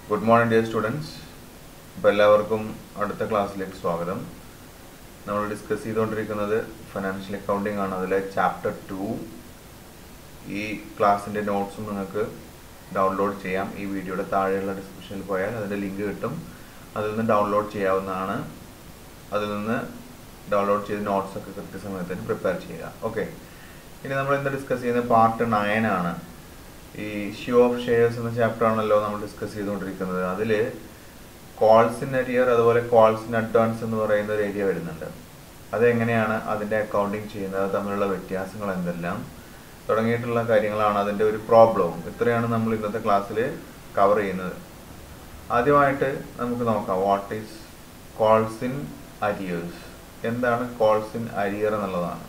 Good morning dear students അപ്പോൾ എല്ലാവർക്കും അടുത്ത ക്ലാസ്സിലേക്ക് സ്വാഗതം നമ്മൾ ഡിസ്കസ് ചെയ്തുകൊണ്ടിരിക്കുന്നത് ഫിനാൻഷ്യൽ അക്കൗണ്ടിംഗ് ആണ് അതിലെ ചാപ്റ്റർ ടു ഈ ക്ലാസ്സിൻ്റെ നോട്ട്സും നിങ്ങൾക്ക് ഡൗൺലോഡ് ചെയ്യാം ഈ വീഡിയോയുടെ താഴെയുള്ള ഡിസ്ക്രിപ്ഷനിൽ പോയാൽ അതിൻ്റെ ലിങ്ക് കിട്ടും അതിൽ നിന്ന് ഡൗൺലോഡ് ചെയ്യാവുന്നതാണ് അതിൽ നിന്ന് ഡൗൺലോഡ് ചെയ്ത് നോട്ട്സ് ഒക്കെ കൃത്യസമയത്തിന് പ്രിപ്പയർ ചെയ്യുക ഓക്കെ ഇനി നമ്മൾ ഇന്ന് ഡിസ്കസ് ചെയ്യുന്നത് പാർട്ട് നയൻ ആണ് ഈ ഇഷ്യൂ ഓഫ് ഷെയർസ് എന്ന ചാപ്റ്റർ ആണല്ലോ നമ്മൾ ഡിസ്കസ് ചെയ്തുകൊണ്ടിരിക്കുന്നത് അതിൽ കോൾസ് ഇൻ അരിയർ അതുപോലെ കോൾസ് ഇൻ അഡ്വാൻസ് എന്ന് പറയുന്ന ഒരു ഏരിയ വരുന്നുണ്ട് അതെങ്ങനെയാണ് അതിൻ്റെ അക്കൗണ്ടിങ് ചെയ്യുന്നത് അത് തമ്മിലുള്ള വ്യത്യാസങ്ങൾ എന്തെല്ലാം തുടങ്ങിയിട്ടുള്ള കാര്യങ്ങളാണ് അതിൻ്റെ ഒരു പ്രോബ്ലവും ഇത്രയാണ് നമ്മൾ ഇന്നത്തെ ക്ലാസ്സിൽ കവർ ചെയ്യുന്നത് ആദ്യമായിട്ട് നമുക്ക് നോക്കാം what is calls in arrears എന്താണ് കോൾസ് ഇൻ അരിയർ എന്നുള്ളതാണ്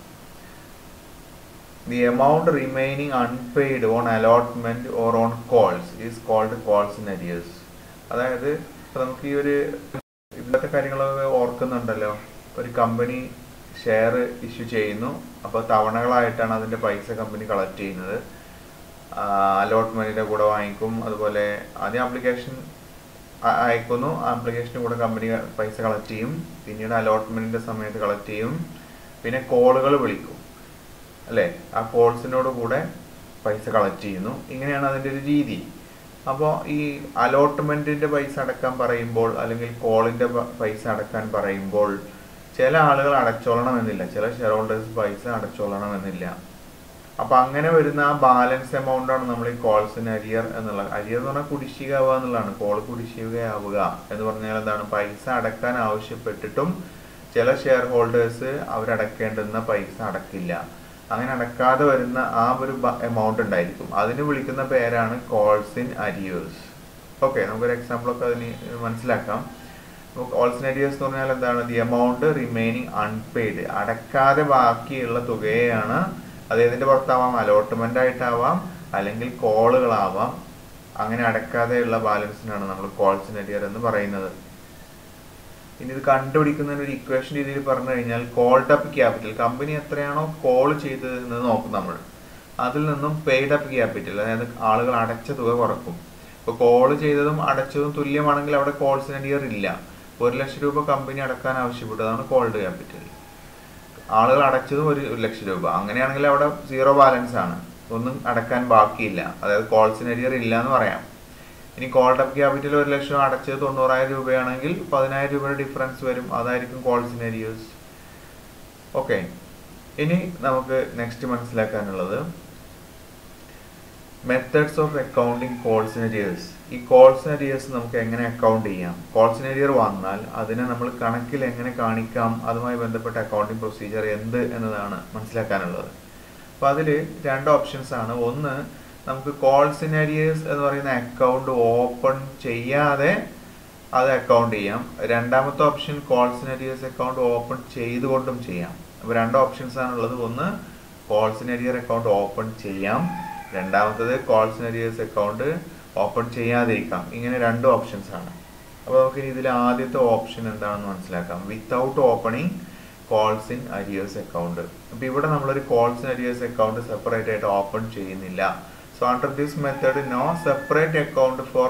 the amount remaining unpaid on allotment or on calls is called calls in arrears അതായത് ഇപ്പൊ നമുക്ക് ഈ ഒരു ഇന്നത്തെ കാര്യങ്ങളൊക്കെ ഓർക്കുന്നുണ്ടല്ലോ ഒരു കമ്പനി ഷെയർ ഇഷ്യൂ ചെയ്യുന്നു അപ്പോൾ തവണകളായിട്ടാണ് അതിന്റെ പൈസ കമ്പനി കളക്ട് ചെയ്യുന്നത് അലോട്ട്മെന്റിന്റെ കൂടെ വാങ്ങിക്കും അതുപോലെ ആദ്യം ആപ്ലിക്കേഷൻ അയക്കുന്നു ആപ്ലിക്കേഷൻ്റെ കൂടെ കമ്പനി പൈസ കളക്ട് ചെയ്യും പിന്നീട് അലോട്ട്മെന്റിന്റെ സമയത്ത് കളക്ട് ചെയ്യും പിന്നെ കോളുകൾ വിളിക്കും അല്ലേ ആ കോൾസിനോട് കൂടെ പൈസ കളക്ട് ചെയ്യുന്നു ഇങ്ങനെയാണ് അതിൻ്റെ ഒരു രീതി അപ്പോൾ ഈ അലോട്ട്മെന്റിന്റെ പൈസ അടക്കാൻ പറയുമ്പോൾ അല്ലെങ്കിൽ കോളിന്റെ പൈസ അടക്കാൻ പറയുമ്പോൾ ചില ആളുകൾ അടച്ചോളണമെന്നില്ല ചില ഷെയർ ഹോൾഡേഴ്സ് പൈസ അടച്ചോളണമെന്നില്ല അപ്പൊ അങ്ങനെ വരുന്ന ആ ബാലൻസ് എമൗണ്ട് ആണ് നമ്മൾ ഈ കോൾസിന് അരിയർ എന്നുള്ളത് അരിയർ എന്ന് പറഞ്ഞാൽ കുടിശ്ശിക ആവുക എന്നുള്ളതാണ് കോൾ കുടിശ്ശികയാവുക എന്ന് പറഞ്ഞാൽ എന്താണ് പൈസ അടക്കാൻ ആവശ്യപ്പെട്ടിട്ടും ചില ഷെയർ ഹോൾഡേഴ്സ് അവരടക്കേണ്ടുന്ന പൈസ അടക്കില്ല അങ്ങനെ അടക്കാതെ വരുന്ന ആ ഒരു എമൗണ്ട് ഉണ്ടായിരിക്കും അതിന് വിളിക്കുന്ന പേരാണ് കോൾസ് ഇൻ അരിയേഴ്സ് ഓക്കെ നമുക്കൊരു എക്സാമ്പിൾ ഒക്കെ അതിന് മനസ്സിലാക്കാം കോൾസ് ഇൻ അരിയേഴ്സ് എന്ന് പറഞ്ഞാൽ എന്താണ് ദി എമൗണ്ട് റിമൈനിങ് അൺപെയ്ഡ് അടക്കാതെ ബാക്കിയുള്ള തുകയെയാണ് അത് ഏതിന്റെ പുറത്താവാം അലോട്ട്മെന്റ് ആയിട്ടാവാം അല്ലെങ്കിൽ കോളുകളാവാം അങ്ങനെ അടക്കാതെയുള്ള ബാലൻസിനാണ് നമ്മൾ കോൾസ് ഇൻ അരിയർ എന്ന് പറയുന്നത് ഇനി ഇത് കണ്ടുപിടിക്കുന്നതിന് ഒരു ഇക്വേഷൻ രീതിയിൽ പറഞ്ഞു കഴിഞ്ഞാൽ കോൾഡ് അപ്പ് ക്യാപിറ്റൽ കമ്പനി എത്രയാണോ കോൾ ചെയ്തതെന്ന് നോക്കും നമ്മൾ അതിൽ നിന്നും പെയ്ഡ് അപ്പ് ക്യാപിറ്റൽ അതായത് ആളുകൾ അടച്ച തുക കുറക്കും ഇപ്പോൾ കോൾ ചെയ്തതും അടച്ചതും തുല്യമാണെങ്കിൽ അവിടെ കോൾസിന് അരിയർ ഇല്ല ഒരു ലക്ഷം രൂപ കമ്പനി അടക്കാൻ ആവശ്യപ്പെട്ടതാണ് കോൾഡ് ക്യാപിറ്റൽ ആളുകൾ അടച്ചതും ഒരു ഒരു ലക്ഷം രൂപ അങ്ങനെയാണെങ്കിൽ അവിടെ സീറോ ബാലൻസ് ആണ് ഒന്നും അടക്കാൻ ബാക്കിയില്ല അതായത് കോൾസിന് അരിയർ ഇല്ല എന്ന് പറയാം ഇനി കോൾഡ് അപ്പ് ക്യാപിറ്റൽ ഒരു ലക്ഷം അടച്ചത് തൊണ്ണൂറായിരം രൂപയാണെങ്കിൽ പതിനായിരം രൂപയുടെ ഡിഫറൻസ് വരും അതായിരിക്കും കോൾസിൻ അരിയേഴ്സ് ഓക്കെ ഇനി നമുക്ക് നെക്സ്റ്റ് മനസ്സിലാക്കാനുള്ളത് methods of accounting calls in arrears ഈ കോൾസിൻ അരിയേഴ്സ് നമുക്ക് എങ്ങനെ അക്കൗണ്ട് ചെയ്യാം കോൾസിൻ അരിയർ വന്നാൽ അതിനെ നമ്മൾ കണക്കിൽ എങ്ങനെ കാണിക്കാം അതുമായി ബന്ധപ്പെട്ട അക്കൗണ്ടിങ് പ്രൊസീജിയർ എന്ത് എന്നതാണ് മനസ്സിലാക്കാനുള്ളത് അപ്പോൾ അതിൽ രണ്ട് ഓപ്ഷൻസ് ആണ് ഒന്ന് നമുക്ക് കോൾ സിനാരിയേഴ്സ് എന്ന് പറയുന്ന അക്കൗണ്ട് ഓപ്പൺ ചെയ്യാതെ അത് അക്കൗണ്ട് ചെയ്യാം രണ്ടാമത്തെ option calls in arrears account open ചെയ്തുകൊണ്ടും ചെയ്യാം അപ്പോൾ രണ്ട് ഓപ്ഷൻസ് ആണുള്ളത് ഒന്ന് കോൾ സിനാരിയർ അക്കൗണ്ട് ഓപ്പൺ ചെയ്യാം രണ്ടാമത്തത് കോൾ സിനാരിയേഴ്സ് അക്കൗണ്ട് ഓപ്പൺ ചെയ്യാതിരിക്കാം ഇങ്ങനെ രണ്ട് ഓപ്ഷൻസ് ആണ് അപ്പോൾ നമുക്ക് ഇതിൽ ആദ്യത്തെ ഓപ്ഷൻ എന്താണെന്ന് മനസ്സിലാക്കാം without opening calls in arrears account അപ്പോൾ ഇവിടെ നമ്മളൊരു calls in arrears account separate ആയിട്ട് ഓപ്പൺ ചെയ്യുന്നില്ല So under this method, no separate account for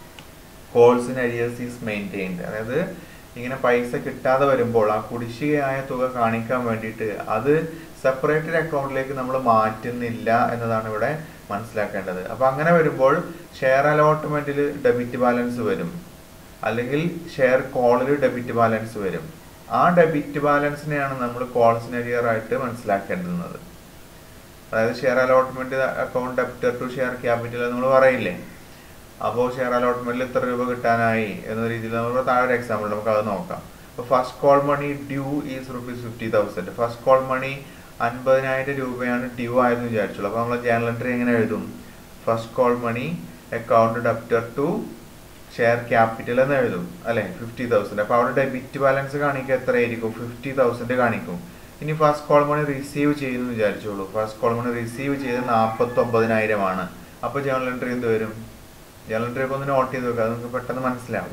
calls in arrears is maintained. അതായത് ഇങ്ങനെ പൈസ കിട്ടാതെ വരുമ്പോൾ ആ കുടിശ്ശികയായ തുക കാണിക്കാൻ വേണ്ടിയിട്ട് അത് സെപ്പറേറ്റഡ് അക്കൗണ്ടിലേക്ക് നമ്മൾ മാറ്റുന്നില്ല എന്നതാണ് ഇവിടെ മനസ്സിലാക്കേണ്ടത് അപ്പൊ അങ്ങനെ വരുമ്പോൾ ഷെയർ അലോട്ട്മെന്റിൽ ഡെബിറ്റ് ബാലൻസ് വരും അല്ലെങ്കിൽ ഷെയർ കോളിൽ ഡെബിറ്റ് ബാലൻസ് വരും ആ ഡെബിറ്റ് ബാലൻസിനെയാണ് നമ്മൾ കോൾസിനരിയർ ആയിട്ട് മനസ്സിലാക്കേണ്ടുന്നത് അതായത് share allotment account debtor to share capital നമ്മൾ പറയില്ലേ അപ്പോൾ ഷെയർ അലോട്ട്മെന്റിൽ ഇത്ര രൂപ കിട്ടാനായി എന്ന രീതിയിൽ നമ്മൾ താഴെ ഒരു എക്സാമ്പിൾ നമുക്ക് അത് നോക്കാം അപ്പോൾ first call money due is rupees fifty thousand first call money അൻപതിനായിരം രൂപയാണ് ഡ്യൂ ആയെന്ന് വിചാരിച്ചുള്ളൂ അപ്പോൾ നമ്മൾ ജേണൽ എൻട്രി എങ്ങനെ എഴുതും first call money account debtor to share capital എന്ന് എഴുതും അല്ലെ ഫിഫ്റ്റി തൗസൻഡ് അപ്പോൾ അവിടെ ഡെബിറ്റ് ബാലൻസ് കാണിക്കുക എത്രയായിരിക്കും ഫിഫ്റ്റി തൗസൻഡ് കാണിക്കും ഇനി ഫസ്റ്റ് കോൾ മണി റിസീവ് ചെയ്യുന്നു വിചാരിച്ചോളൂ ഫസ്റ്റ് കോൾ മണി റിസീവ് ചെയ്ത് നാൽപ്പത്തി ഒമ്പതിനായിരം ആണ് അപ്പോൾ ജേണൽ എൻട്രി എന്ത് വരും ജേണൽ എൻട്രി ഒക്കെ ഒന്ന് നോട്ട് ചെയ്ത് വെക്കുക അത് നിങ്ങൾക്ക് പെട്ടെന്ന് മനസ്സിലാവും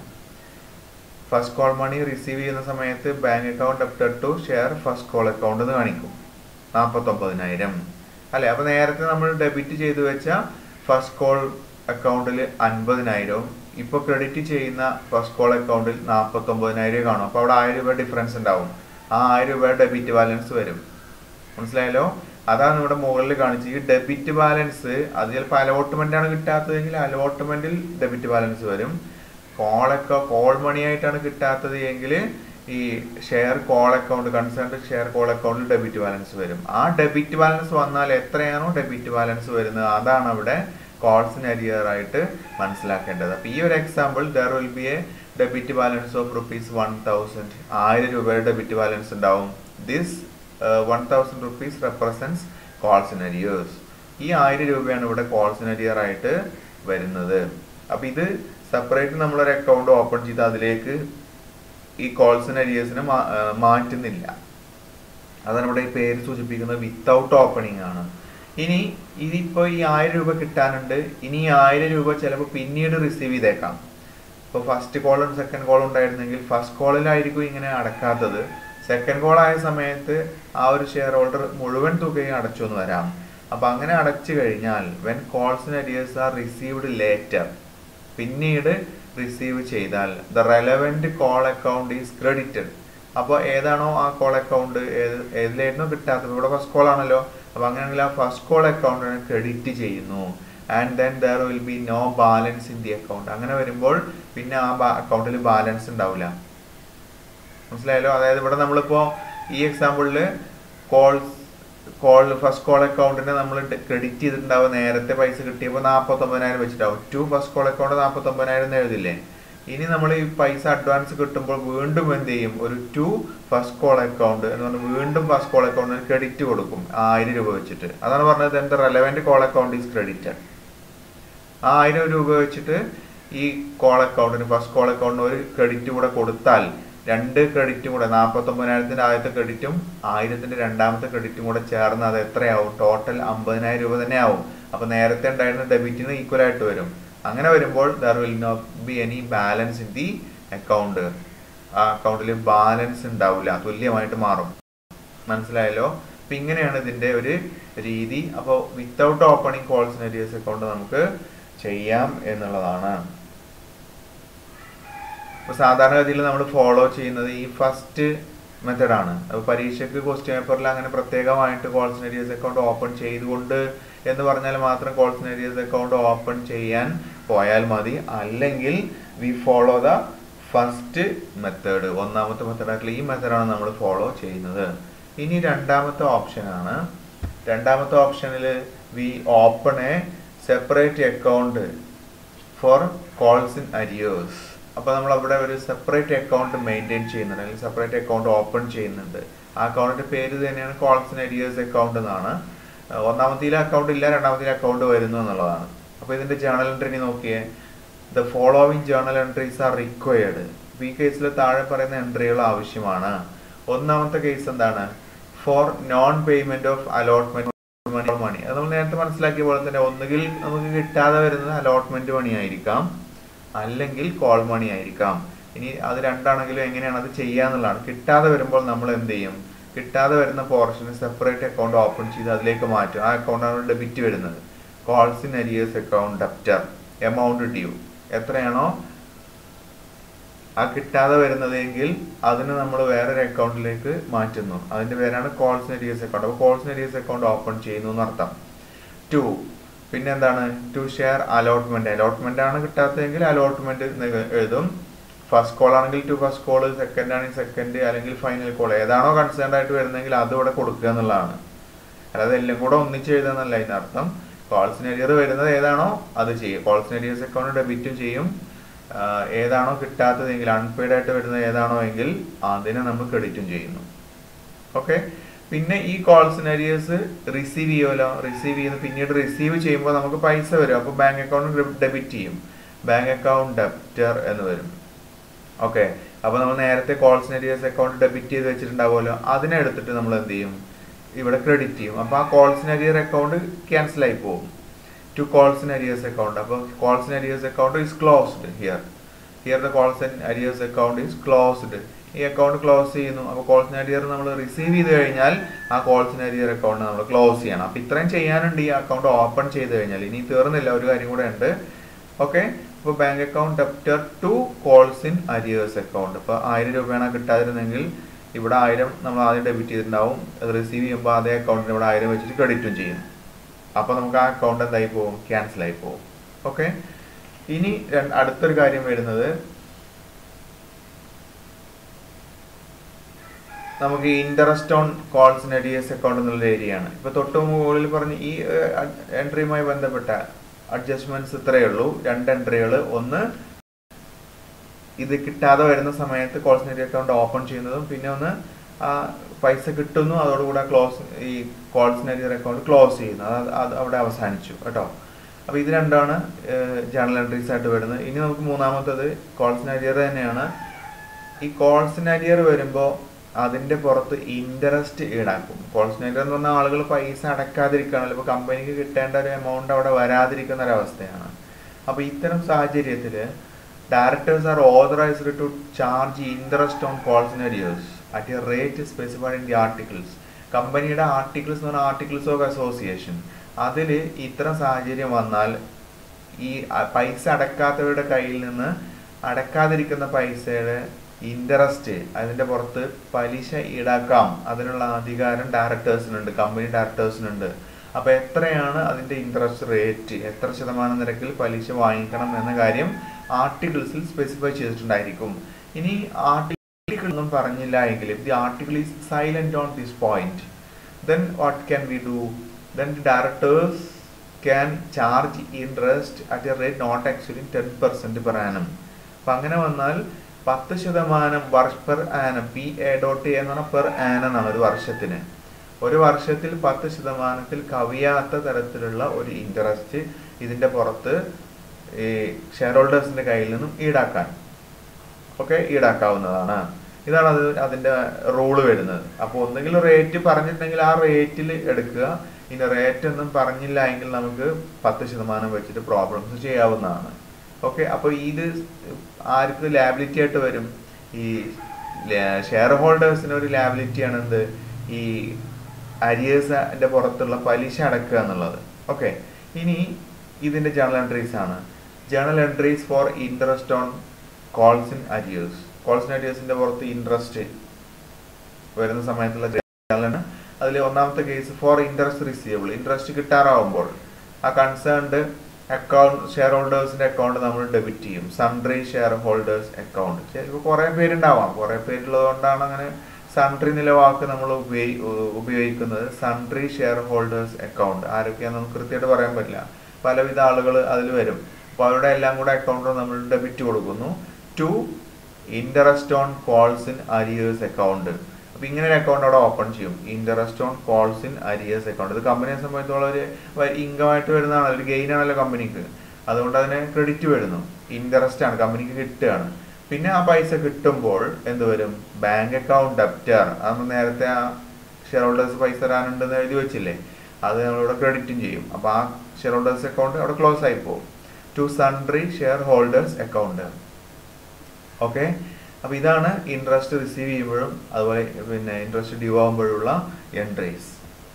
ഫസ്റ്റ് കോൾ മണി റിസീവ് ചെയ്യുന്ന സമയത്ത് bank account debtor to share first call account എന്ന് കാണിക്കും നാൽപ്പത്തി ഒമ്പതിനായിരം അല്ലെ അപ്പൊ നേരത്തെ നമ്മൾ ഡെബിറ്റ് ചെയ്തു വെച്ച ഫസ്റ്റ് കോൾ അക്കൗണ്ടിൽ അൻപതിനായിരവും ഇപ്പോൾ ക്രെഡിറ്റ് ചെയ്യുന്ന ഫസ്റ്റ് കോൾ അക്കൗണ്ടിൽ നാൽപ്പത്തൊമ്പതിനായിരം രൂപ കാണും അപ്പോൾ അവിടെ ആയിരം രൂപ ഡിഫറൻസ് ഉണ്ടാവും ആ ആയിരം രൂപ ഡെബിറ്റ് ബാലൻസ് വരും മനസ്സിലായല്ലോ അതാണ് ഇവിടെ മുകളിൽ കാണിച്ചത് ഈ ഡെബിറ്റ് ബാലൻസ് അത് ചിലപ്പോൾ അലോട്ട്മെന്റ് ആണ് കിട്ടാത്തതെങ്കിൽ അലോട്ട്മെന്റിൽ ഡെബിറ്റ് ബാലൻസ് വരും കോളൊക്കെ കോൾ മണി ആയിട്ടാണ് കിട്ടാത്തത് എങ്കിൽ ഈ share call account concerned share call അക്കൗണ്ടിൽ ഡെബിറ്റ് ബാലൻസ് വരും ആ ഡെബിറ്റ് ബാലൻസ് വന്നാൽ എത്രയാണോ ഡെബിറ്റ് ബാലൻസ് വരുന്നത് അതാണ് അവിടെ കോൾസിന് അരിയർ ആയിട്ട് മനസ്സിലാക്കേണ്ടത് അപ്പൊ ഈ ഒരു example there will be a debit balance of rupees one thousand ആയിരം രൂപയുടെ ഡെബിറ്റ് ബാലൻസ് ഉണ്ടാവും this one thousand rupees represents calls in arrears ഈ ആയിരം രൂപയാണ് ഇവിടെ കോൾസിന് അരിയർ ആയിട്ട് വരുന്നത് അപ്പൊ ഇത് സെപ്പറേറ്റ് നമ്മളൊരു അക്കൗണ്ട് ഓപ്പൺ ചെയ്ത് അതിലേക്ക് ഈ കോൾസിന് അരിയേഴ്സിനെ മാറ്റുന്നില്ല അതാണ് ഇവിടെ ഈ പേര് സൂചിപ്പിക്കുന്നത് വിത്തൗട്ട് ഓപ്പണിംഗ് ആണ് ഇനി ഇതിപ്പോ ഈ ആയിരം രൂപ കിട്ടാനുണ്ട് ഇനി ഈ ആയിരം രൂപ ചിലപ്പോൾ പിന്നീട് റിസീവ് ചെയ്തേക്കാം ഇപ്പോൾ ഫസ്റ്റ് കോളും സെക്കൻഡ് കോളും ഉണ്ടായിരുന്നെങ്കിൽ ഫസ്റ്റ് കോളിലായിരിക്കും ഇങ്ങനെ അടക്കാത്തത് സെക്കൻഡ് കോൾ ആയ സമയത്ത് ആ ഒരു ഷെയർ ഹോൾഡർ മുഴുവൻ തുകയും അടച്ചു എന്ന് വരാം അപ്പൊ അങ്ങനെ അടച്ചു കഴിഞ്ഞാൽ when calls in arrears are received later പിന്നീട് റിസീവ് ചെയ്താൽ the relevant call account is credited അപ്പോൾ ഏതാണോ ആ കോൾ അക്കൗണ്ട് ഏത് ഏതിലായിരുന്നോ കിട്ടാത്തത് ഇവിടെ ഫസ്റ്റ് കോൾ ആണല്ലോ അപ്പോൾ അങ്ങനെയാണെങ്കിൽ ആ ഫസ്റ്റ് കോൾ അക്കൗണ്ടിനെ ക്രെഡിറ്റ് ചെയ്യുന്നു and then there will be no balance in the account അങ്ങനെ വരുമ്പോൾ പിന്നെ ആ അക്കൗണ്ടിൽ ബാലൻസ് ഉണ്ടാവില്ല മനസ്സിലായല്ലോ അതായത് ഇവിടെ നമ്മളിപ്പോ ഈ എക്സാമ്പിളിൽ കോൾസ് കോൾ ഫസ്റ്റ് കോൾ അക്കൗണ്ടിന് നമ്മൾ ക്രെഡിറ്റ് ചെയ്തിട്ടുണ്ടാവും നേരത്തെ പൈസ കിട്ടിയപ്പോൾ നാൽപ്പത്തൊമ്പതിനായിരം വെച്ചിട്ടാവും ടു ഫസ്റ്റ് കോൾ അക്കൗണ്ട് നാൽപ്പത്തൊമ്പതിനായിരം എന്ന് എഴുതില്ലേ ഇനി നമ്മൾ ഈ പൈസ അഡ്വാൻസ് കിട്ടുമ്പോൾ വീണ്ടും എന്ത് ചെയ്യും ഒരു ടു ഫസ്റ്റ് കോൾ അക്കൗണ്ട് എന്ന് പറഞ്ഞാൽ വീണ്ടും ഫസ്റ്റ് കോൾ അക്കൗണ്ടിന് ക്രെഡിറ്റ് കൊടുക്കും ആയിരം രൂപ വെച്ചിട്ട് അതാണ് പറഞ്ഞത് എന്താ relevant call account is credited ആ ആയിരം രൂപ വെച്ചിട്ട് ഈ കോൾ അക്കൗണ്ടിന് ഫസ്റ്റ് കോൾ അക്കൗണ്ടിന് ഒരു ക്രെഡിറ്റ് കൂടെ കൊടുത്താൽ രണ്ട് ക്രെഡിറ്റും കൂടെ നാൽപ്പത്തൊമ്പതിനായിരത്തിന്റെ ആദ്യത്തെ ക്രെഡിറ്റും ആയിരത്തിന്റെ രണ്ടാമത്തെ ക്രെഡിറ്റും കൂടെ ചേർന്ന് അത് എത്രയാവും ടോട്ടൽ അമ്പതിനായിരം രൂപ തന്നെ ആവും അപ്പൊ നേരത്തെ ഉണ്ടായിരുന്ന ഡെബിറ്റിന് ഈക്വൽ ആയിട്ട് വരും അങ്ങനെ വരുമ്പോൾ there will not be any balance in the account ആ അക്കൗണ്ടിൽ ബാലൻസ് ഉണ്ടാവില്ല തുല്യമായിട്ട് മാറും മനസ്സിലായല്ലോ അപ്പൊ ഇങ്ങനെയാണ് ഇതിന്റെ ഒരു രീതി അപ്പോൾ without opening calls in arrears account നമുക്ക് ചെയ്യാം എന്നുള്ളതാണ് ഇപ്പൊ സാധാരണഗതിയിൽ നമ്മൾ ഫോളോ ചെയ്യുന്നത് ഈ ഫസ്റ്റ് മെത്തഡാണ് അപ്പോൾ പരീക്ഷയ്ക്ക് ക്വസ്റ്റ്യൻ പേപ്പറിൽ അങ്ങനെ പ്രത്യേകമായിട്ട് കോൾസിനേരിയസ് അക്കൗണ്ട് ഓപ്പൺ ചെയ്തുകൊണ്ട് എന്ന് പറഞ്ഞാൽ മാത്രം കോൾസിനേരിയസ് അക്കൗണ്ട് ഓപ്പൺ ചെയ്യാൻ പോയാൽ മതി അല്ലെങ്കിൽ we follow the first method ഒന്നാമത്തെ മെത്തേഡായിട്ടുള്ള ഈ മെത്തേഡാണ് നമ്മൾ ഫോളോ ചെയ്യുന്നത് ഇനി രണ്ടാമത്തെ ഓപ്ഷനാണ് രണ്ടാമത്തെ ഓപ്ഷനിൽ we open a separate account for calls in arrears അപ്പോൾ നമ്മൾ അവിടെ ഒരു സെപ്പറേറ്റ് അക്കൗണ്ട് മെയിൻറ്റെയിൻ ചെയ്യുന്നുണ്ട് അല്ലെങ്കിൽ സെപ്പറേറ്റ് അക്കൗണ്ട് ഓപ്പൺ ചെയ്യുന്നുണ്ട് ആ അക്കൗണ്ടിന്റെ പേര് തന്നെയാണ് കോൾസ് ഇൻ അരിയേഴ്സ് അക്കൗണ്ട് എന്നാണ് ഒന്നാമത്തെ അക്കൗണ്ട് ഇല്ല രണ്ടാമത്തെ അക്കൗണ്ട് വരുന്നു എന്നുള്ളതാണ് അപ്പോൾ ഇതിന്റെ ജേണൽ എൻട്രി നോക്കിയേ the following journal entries are required ഈ കേസിൽ താഴെ പറയുന്ന എൻട്രികൾ ആവശ്യമാണ് ഒന്നാമത്തെ കേസ് എന്താണ് for non payment of allotment money അത് നമ്മൾ നേരത്തെ മനസ്സിലാക്കിയ പോലെ തന്നെ ഒന്നുകിൽ നമുക്ക് കിട്ടാതെ വരുന്നത് അലോട്ട്മെന്റ് മണി ആയിരിക്കാം അല്ലെങ്കിൽ കോൾ മണി ആയിരിക്കാം ഇനി അത് രണ്ടാണെങ്കിലും എങ്ങനെയാണ് അത് ചെയ്യാന്നുള്ളതാണ് കിട്ടാതെ വരുമ്പോൾ നമ്മൾ എന്ത് ചെയ്യും കിട്ടാതെ വരുന്ന പോർഷന് സെപ്പറേറ്റ് അക്കൗണ്ട് ഓപ്പൺ ചെയ്ത് അതിലേക്ക് മാറ്റും ആ അക്കൗണ്ടാണ് ഡെബിറ്റ് വരുന്നത് calls in arrears account debtor amount due എത്രയാണോ ആ കിട്ടാതെ വരുന്നതെങ്കിൽ അതിന് നമ്മൾ വേറൊരു അക്കൗണ്ടിലേക്ക് മാറ്റുന്നു അതിന്റെ പേരാണ് കോൾസ് നെരിയസ് അക്കൗണ്ട് അപ്പോൾ കോൾസ് നെരിയസ് അക്കൗണ്ട് ഓപ്പൺ ചെയ്യുന്നു എന്നർത്ഥം ടു പിന്നെ എന്താണ് ടു ഷെയർ അലോട്ട്മെന്റ് അലോട്ട്മെന്റ് ആണ് കിട്ടാത്തതെങ്കിൽ അലോട്ട്മെന്റ് എഴുതും ഫസ്റ്റ് കോൾ ആണെങ്കിൽ ടു ഫസ്റ്റ് കോൾ സെക്കൻഡ് ആണെങ്കിൽ സെക്കൻഡ് അല്ലെങ്കിൽ ഫൈനൽ കോൾ ഏതാണോ കൺസേൺ ആയിട്ട് വരുന്നെങ്കിൽ അത് ഇവിടെ കൊടുക്കുക എന്നുള്ളതാണ് അല്ലാതെ എല്ലാം കൂടെ ഒന്നിച്ച് എഴുതാന്നല്ല അതിനർത്ഥം കോൾസിനരിയർ വരുന്നത് ഏതാണോ അത് ചെയ്യും കോൾസിനരിയസ് അക്കൗണ്ട് ഡെബിറ്റും ചെയ്യും ഏതാണോ കിട്ടാത്തതെങ്കിൽ അൺപെയ്ഡ് ആയിട്ട് വരുന്നത് ഏതാണോ എങ്കിൽ അതിനെ നമ്മൾ ക്രെഡിറ്റും ചെയ്യുന്നു ഓക്കെ പിന്നെ ഈ കോൾ സിനരിയേഴ്സ് റിസീവ് ചെയ്യുമല്ലോ റിസീവ് ചെയ്യുന്ന പിന്നീട് റിസീവ് ചെയ്യുമ്പോൾ നമുക്ക് പൈസ വരും അപ്പോൾ ബാങ്ക് അക്കൗണ്ട് ഡെബിറ്റ് ചെയ്യും ബാങ്ക് അക്കൗണ്ട് ഡെപ്റ്റർ എന്ന് വരും ഓക്കെ അപ്പോൾ നമ്മൾ നേരത്തെ കോൾ സിനരിയേഴ്സ് അക്കൗണ്ട് ഡെബിറ്റ് ചെയ്ത് വെച്ചിട്ടുണ്ടാവുമല്ലോ അതിനെ എടുത്തിട്ട് നമ്മൾ എന്ത് ചെയ്യും ഇവിടെ ക്രെഡിറ്റ് ചെയ്യും അപ്പോൾ ആ കോൾ സിനരിയർ അക്കൗണ്ട് ക്യാൻസൽ ആയി പോകും to calls in arrears account അപ്പോൾ calls in arrears account is closed here here the calls in arrears account is closed ഈ അക്കൗണ്ട് ക്ലോസ് ചെയ്യുന്നു അപ്പോൾ കോൾസ് ഇൻ അരിയർ നമ്മൾ റിസീവ് ചെയ്ത് കഴിഞ്ഞാൽ ആ കോൾസ് ഇൻ അരിയർ അക്കൗണ്ട് നമ്മൾ ക്ലോസ് ചെയ്യണം അപ്പോൾ ഇത്രയും ചെയ്യാനുണ്ട് ഈ അക്കൗണ്ട് ഓപ്പൺ ചെയ്ത് കഴിഞ്ഞാൽ ഇനി തീർന്നില്ല ഒരു കാര്യം കൂടെ ഉണ്ട് ഓക്കെ ഇപ്പോൾ bank account debtor to calls in arrears account ഇപ്പോൾ ആയിരം രൂപയാണ് കിട്ടാതിരുന്നെങ്കിൽ ഇവിടെ ആയിരം നമ്മൾ ആദ്യം ഡെബിറ്റ് ചെയ്തിട്ടുണ്ടാവും അത് റിസീവ് ചെയ്യുമ്പോൾ അതേ അക്കൗണ്ടിന് ഇവിടെ ആയിരം വെച്ചിട്ട് ക്രെഡിറ്റും ചെയ്യും അപ്പോൾ നമുക്ക് ആ അക്കൗണ്ട് എന്തായി പോകും ക്യാൻസൽ ആയി പോകും ഓക്കെ ഇനി രണ്ട് അടുത്തൊരു കാര്യം വരുന്നത് നമുക്ക് ഇൻട്രസ്റ്റ് ഓൺ കോൾസ് ഇൻ എസ് അക്കൗണ്ട് എന്നുള്ള ഏരിയ ആണ് ഇപ്പൊ തൊട്ട് മുകളിൽ പറഞ്ഞ ഈ എൻട്രിയുമായി ബന്ധപ്പെട്ട അഡ്ജസ്റ്റ്മെന്റ്സ് ഇത്രയേ ഉള്ളൂ രണ്ട് എൻട്രികൾ ഒന്ന് ഇത് കിട്ടാതെ വരുന്ന സമയത്ത് കോൾസ് നെറ്റ് അക്കൗണ്ട് ഓപ്പൺ ചെയ്യുന്നതും പിന്നെ ഒന്ന് ആ പൈസ കിട്ടുന്നു അതോടുകൂടെ ക്ലോസ് ഈ കോൾസ് നെറ്റ് അക്കൗണ്ട് ക്ലോസ് ചെയ്യുന്നു അത് അത് അവിടെ അവസാനിച്ചു കേട്ടോ അപ്പോൾ ഇത് രണ്ടാണ് ജേണൽ എൻട്രീസ് ആയിട്ട് വരുന്നത് ഇനി നമുക്ക് മൂന്നാമത്തത് കോൾസ് നരിയർ തന്നെയാണ് ഈ കോൾസ് നരിയർ വരുമ്പോൾ അതിന്റെ പുറത്ത് ഇൻട്രസ്റ്റ് ഈടാക്കും കോൾസ് നരിയർ എന്ന് പറഞ്ഞാൽ ആളുകൾ പൈസ അടക്കാതിരിക്കുകയാണല്ലോ ഇപ്പോൾ കമ്പനിക്ക് കിട്ടേണ്ട ഒരു എമൗണ്ട് അവിടെ വരാതിരിക്കുന്ന ഒരു അവസ്ഥയാണ് അപ്പോൾ ഇത്തരം സാഹചര്യത്തിൽ directors are authorised to charge interest on calls in arrears at a rate specified in the articles കമ്പനിയുടെ ആർട്ടിക്കിൾസ് എന്ന് പറഞ്ഞാൽ ആർട്ടിക്കിൾസ് ഓഫ് അസോസിയേഷൻ അതിൽ ഇത്തരം സാഹചര്യം വന്നാൽ ഈ പൈസ അടക്കാത്തവരുടെ കയ്യിൽ നിന്ന് അടക്കാതിരിക്കുന്ന പൈസയുടെ ഇൻട്രസ്റ്റ് അതിന്റെ പുറത്ത് പലിശ ഈടാക്കാം അതിനുള്ള അധികാരം ഡയറക്ടേഴ്സിനുണ്ട് കമ്പനി ഡയറക്ടേഴ്സിനുണ്ട് അപ്പൊ എത്രയാണ് അതിന്റെ ഇൻട്രസ്റ്റ് റേറ്റ് എത്ര ശതമാനം നിരക്കിൽ പലിശ വാങ്ങിക്കണം എന്ന കാര്യം ആർട്ടിക്കിൾസിൽ സ്പെസിഫൈ ചെയ്തിട്ടുണ്ടായിരിക്കും ഇനി ആർട്ടിക്കിൾ ഒന്നും പറഞ്ഞില്ല എങ്കിൽ the article is silent on this point then what can we do then the directors can charge interest at a rate not exceeding 10% per annum അപ്പൊ അങ്ങനെ വന്നാൽ പത്ത് ശതമാനം വർഷ per annum P A dot A എന്ന് പറഞ്ഞാൽ per annum എന്നാണ് ഒരു വർഷത്തിന് ഒരു വർഷത്തിൽ പത്ത് ശതമാനത്തിൽ കവിയാത്ത തരത്തിലുള്ള ഒരു ഇൻട്രസ്റ്റ് ഇതിന്റെ പുറത്ത് ഈ ഷെയർ ഹോൾഡേഴ്സിന്റെ കയ്യിൽ നിന്നും ഈടാക്കാൻ ഒക്കെ ഈടാക്കാവുന്നതാണ് ഇതാണ് അത് അതിന്റെ റൂള് വരുന്നത് അപ്പോൾ ഒന്നുകിൽ റേറ്റ് പറഞ്ഞിട്ടുണ്ടെങ്കിൽ ആ റേറ്റിൽ എടുക്കുക ഇനി റേറ്റ് ഒന്നും പറഞ്ഞില്ല എങ്കിൽ നമുക്ക് പത്ത് ശതമാനം വെച്ചിട്ട് പ്രോബ്ലംസ് ചെയ്യാവുന്നതാണ് ഓക്കെ അപ്പോൾ ഇത് ആർക്ക് ലാബിലിറ്റി ആയിട്ട് വരും ഈ ഷെയർ ഹോൾഡേഴ്സിന് ഒരു ലാബിലിറ്റിയാണ് എന്ത് ഈ അരിയേഴ്സിന്റെ പുറത്തുള്ള പലിശ അടക്കുക എന്നുള്ളത് ഓക്കെ ഇനി ഇതിന്റെ ജേണൽ എൻട്രീസ് ആണ് journal entries for interest on calls in arrears calls in അരിയേഴ്സിന്റെ പുറത്ത് ഇൻട്രസ്റ്റ് വരുന്ന സമയത്തുള്ള ജേണലാണ് അതിൽ ഒന്നാമത്തെ case for interest receivable interest കിട്ടാറാവുമ്പോൾ ആ കൺസേൺഡ് അക്കൗണ്ട് ഷെയർ ഹോൾഡേഴ്സിന്റെ അക്കൗണ്ട് നമ്മൾ ഡെബിറ്റ് ചെയ്യും സൺട്രി ഷെയർ ഹോൾഡേഴ്സ് അക്കൗണ്ട് ചിലപ്പോൾ കുറേ പേരുണ്ടാവാം കുറേ പേരുള്ളത് കൊണ്ടാണ് അങ്ങനെ സൺട്രി നില വാക്ക് നമ്മൾ ഉപയോഗി ഉപയോഗിക്കുന്നത് സൺട്രി ഷെയർ ഹോൾഡേഴ്സ് അക്കൗണ്ട് ആരൊക്കെയാണെന്ന് നമുക്ക് കൃത്യമായിട്ട് പറയാൻ പറ്റില്ല പലവിധ ആളുകൾ അതിൽ വരും അപ്പോൾ അവരുടെ എല്ലാം കൂടെ അക്കൗണ്ട് നമ്മൾ ഡെബിറ്റ് കൊടുക്കുന്നു to interest on calls in arrears account അപ്പൊ ഇങ്ങനെ ഒരു അക്കൗണ്ട് അവിടെ ഓപ്പൺ ചെയ്യും interest on calls in arrears account ഇത് കമ്പനിയെ സംബന്ധിച്ചോളം ഒരു ഇൻകം ആയിട്ട് വരുന്നതാണ് ഒരു ഗെയിൻ ആണല്ലോ കമ്പനിക്ക് അതുകൊണ്ട് അതിന് ക്രെഡിറ്റ് വരുന്നു ഇൻട്രസ്റ്റ് ആണ് കമ്പനിക്ക് കിട്ടുകയാണ് പിന്നെ ആ പൈസ കിട്ടുമ്പോൾ എന്ത് വരും ബാങ്ക് അക്കൗണ്ട് ഡെപ്റ്റർ നമ്മൾ നേരത്തെ ആ ഷെയർ ഹോൾഡേഴ്സ് പൈസ തരാനുണ്ടെന്ന് എഴുതി വെച്ചില്ലേ അത് നമ്മളിവിടെ ക്രെഡിറ്റും ചെയ്യും അപ്പൊ ആ ഷെയർ ഹോൾഡേഴ്സ് അക്കൗണ്ട് അവിടെ ക്ലോസ് ആയി പോകും to sundry share holders account okay അപ്പൊ ഇതാണ് ഇൻട്രസ്റ്റ് റിസീവ് ചെയ്യുമ്പോഴും അതുപോലെ പിന്നെ ഇൻട്രസ്റ്റ് ഡ്യൂ ആകുമ്പോഴുള്ള എൻട്രീസ്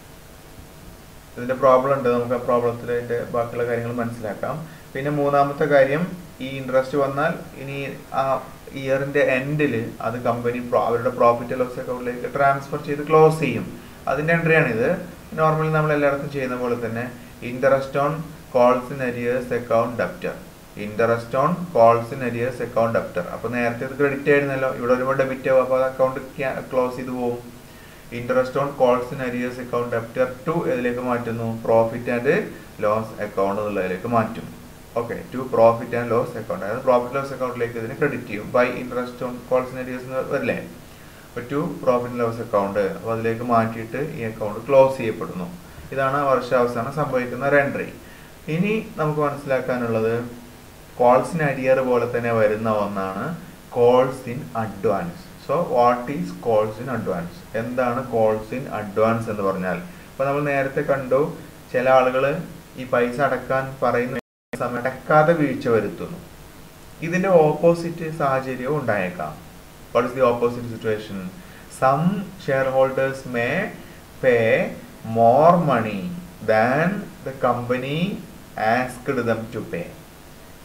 ഇതിന്റെ പ്രോബ്ലം ഉണ്ട് നമുക്ക് ആ പ്രോബ്ലത്തിൽ അതിന്റെ ബാക്കിയുള്ള കാര്യങ്ങൾ മനസ്സിലാക്കാം പിന്നെ മൂന്നാമത്തെ കാര്യം ഈ ഇൻട്രസ്റ്റ് വന്നാൽ ഇനി ആ ഇയറിന്റെ എൻഡിൽ അത് കമ്പനി അവരുടെ പ്രോഫിറ്റ് ലോസ് അക്കൗണ്ടിലേക്ക് ട്രാൻസ്ഫർ ചെയ്ത് ക്ലോസ് ചെയ്യും അതിന്റെ എൻട്രിയാണ് ഇത് നോർമലി നമ്മൾ എല്ലായിടത്തും ചെയ്യുന്ന പോലെ തന്നെ interest on calls in arrears account debtor interest on calls in arrears account debtor അപ്പൊ നേരത്തെ ഇത് ക്രെഡിറ്റ് ആയിരുന്നല്ലോ ഇവിടെ വരുമ്പോൾ ഡെബിറ്റ് ആവും അപ്പോൾ അത് അക്കൗണ്ട് ക്ലോസ് ചെയ്ത് പോകും interest on calls in arrears account debtor to ഇതിലേക്ക് മാറ്റുന്നു പ്രോഫിറ്റ് ആൻഡ് ലോസ് അക്കൗണ്ട് എന്നുള്ളതിലേക്ക് മാറ്റും okay to profit and loss account അതായത് പ്രോഫിറ്റ് ലോസ് അക്കൗണ്ടിലേക്ക് ഇതിന് ക്രെഡിറ്റ് ചെയ്യും by interest on calls in arrears വരില്ലേ അപ്പോൾ ടു പ്രോഫിറ്റ് ലോസ് അക്കൗണ്ട് അപ്പോൾ അതിലേക്ക് മാറ്റിയിട്ട് ഈ അക്കൗണ്ട് ക്ലോസ് ചെയ്യപ്പെടുന്നു ഇതാണ് വർഷാവസാനം സംഭവിക്കുന്ന ഒരു എൻട്രി ഇനി നമുക്ക് മനസ്സിലാക്കാനുള്ളത് കോൾസ് ഇൻ അരിയർ പോലെ തന്നെ വരുന്ന ഒന്നാണ് calls in advance so what is calls in advance എന്താണ് കോൾസ് ഇൻ അഡ്വാൻസ് എന്ന് പറഞ്ഞാൽ ഇപ്പൊ നമ്മൾ നേരത്തെ കണ്ടു ചില ആളുകൾ ഈ പൈസ അടക്കാൻ പറയുന്ന സമയം അടക്കാതെ വീഴ്ച വരുത്തുന്നു ഇതിന്റെ ഓപ്പോസിറ്റ് സാഹചര്യവും ഉണ്ടായേക്കാം what is the opposite situation some share holders may pay more money than the company asked them to pay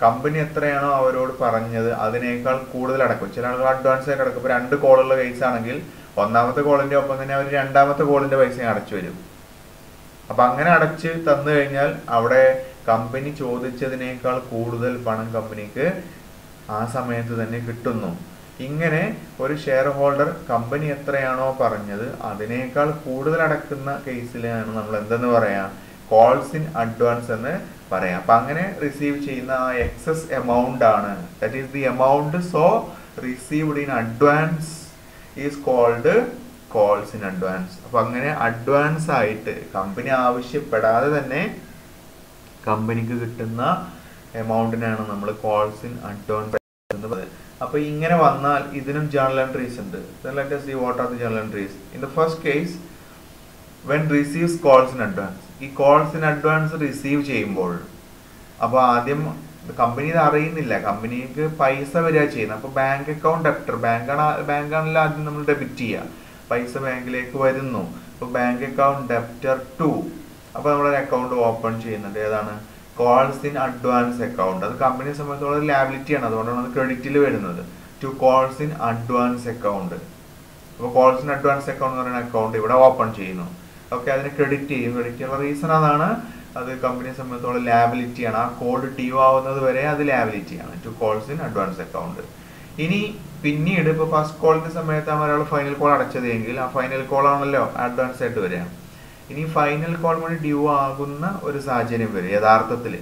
company എത്രയാണോ അവരോട് പറഞ്ഞത് അതിനേക്കാൾ കൂടുതൽ അടക്കും ചില ആളുകൾ അഡ്വാൻസ് ആയിട്ട് അടക്കും ഇപ്പോൾ രണ്ട് കോളുള്ള കേസ് ആണെങ്കിൽ ഒന്നാമത്തെ കോളിന്റെ ഒപ്പം തന്നെ അവർ രണ്ടാമത്തെ കോളിന്റെ പൈസ അടച്ചു വരും അപ്പൊ അങ്ങനെ അടച്ച് തന്നു കഴിഞ്ഞാൽ അവിടെ കമ്പനി ചോദിച്ചതിനേക്കാൾ കൂടുതൽ പണം കമ്പനിക്ക് ആ സമയത്ത് തന്നെ കിട്ടുന്നു ഇങ്ങനെ ഒരു ഷെയർ ഹോൾഡർ കമ്പനി എത്രയാണോ പറഞ്ഞത് അതിനേക്കാൾ കൂടുതൽ അടക്കുന്ന കേസിലാണ് നമ്മൾ എന്തെന്ന് പറയാം കോൾസ് ഇൻ അഡ്വാൻസ് എന്ന് പറയാം അപ്പൊ അങ്ങനെ റിസീവ് ചെയ്യുന്ന ആ എക്സസ് എമൗണ്ട് ആണ് that is the amount so received in advance is called calls in advance അപ്പൊ അങ്ങനെ അഡ്വാൻസ് ആയിട്ട് കമ്പനി ആവശ്യപ്പെടാതെ തന്നെ കമ്പനിക്ക് കിട്ടുന്ന എമൗണ്ടിനാണ് നമ്മൾ കോൾസ് ഇൻ അഡ്വാൻസ് എന്ന് പറയുന്നത് അപ്പൊ ഇങ്ങനെ വന്നാൽ ഇതിനും ജേണൽ എൻട്രീസ് ഉണ്ട് let see what are the journal entries in the first case when receives calls in advance ഈ കോൾസ് ഇൻ അഡ്വാൻസ് റിസീവ് ചെയ്യുമ്പോൾ അപ്പോൾ ആദ്യം കമ്പനി ഇത് അറിയുന്നില്ല കമ്പനിക്ക് പൈസ വരിക ചെയ്യുന്നത് അപ്പോൾ ബാങ്ക് അക്കൗണ്ട് ഡെപ്റ്റർ ബാങ്കാണ് ബാങ്കാണല്ലോ ആദ്യം നമ്മൾ ഡെബിറ്റ് ചെയ്യുക പൈസ ബാങ്കിലേക്ക് വരുന്നു അപ്പോൾ ബാങ്ക് അക്കൗണ്ട് ഡെപ്റ്റർ ടു അപ്പോൾ നമ്മളൊരു അക്കൗണ്ട് ഓപ്പൺ ചെയ്യുന്നുണ്ട് ഏതാണ് കോൾസ് ഇൻ അഡ്വാൻസ് അക്കൗണ്ട് അത് കമ്പനിയെ സംബന്ധിച്ചോളം ലാബിലിറ്റി ആണ് അതുകൊണ്ടാണ് അത് ക്രെഡിറ്റിൽ വരുന്നത് to calls in advance account അപ്പോൾ കോൾസ് ഇൻ അഡ്വാൻസ് അക്കൗണ്ട് എന്ന് പറയുന്ന അക്കൗണ്ട് ഇവിടെ ഓപ്പൺ ചെയ്യുന്നു ഓക്കെ അതിന് ക്രെഡിറ്റ് ചെയ്യും ക്രെഡിറ്റ് ചെയ്യാനുള്ള റീസൺ അതാണ് അത് കമ്പനിയെ സംബന്ധിച്ചോളം ലാബിലിറ്റി ആണ് ആ കോഡ് ഡ്യൂ ആവുന്നത് വരെ അത് ലാബിലിറ്റി ആണ് to calls in advance account ഇനി പിന്നീട് ഇപ്പോൾ ഫസ്റ്റ് കോളിന്റെ സമയത്താണ് ഒരാൾ ഫൈനൽ കോൾ അടച്ചത് എങ്കിൽ ആ ഫൈനൽ കോൾ ആണല്ലോ അഡ്വാൻസ് ആയിട്ട് വരിക ഇനി ഫൈനൽ കോൾ വഴി ഡ്യൂ ആകുന്ന ഒരു സാഹചര്യം വരും യഥാർത്ഥത്തിൽ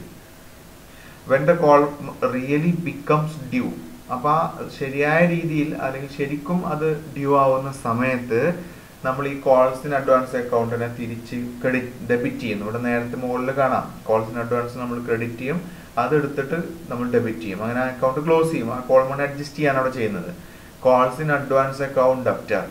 when the call really becomes due അപ്പൊ ആ ശരിയായ രീതിയിൽ അല്ലെങ്കിൽ ശരിക്കും അത് ഡ്യൂ ആവുന്ന സമയത്ത് നമ്മൾ ഈ കോൾസ് ഇൻ അഡ്വാൻസ് അക്കൗണ്ടിനെ തിരിച്ച് ക്രെഡിറ്റ് ഡെബിറ്റ് ചെയ്യുന്നു ഇവിടെ നേരത്തെ മുകളിൽ കാണാം കോൾസ് ഇൻ അഡ്വാൻസ് നമ്മൾ ക്രെഡിറ്റ് ചെയ്യും അതെടുത്തിട്ട് നമ്മൾ ഡെബിറ്റ് ചെയ്യും അങ്ങനെ അക്കൗണ്ട് ക്ലോസ് ചെയ്യും ആ കോൾ മണി അഡ്ജസ്റ്റ് ചെയ്യാണ് അവിടെ ചെയ്യുന്നത് calls in advance account debtor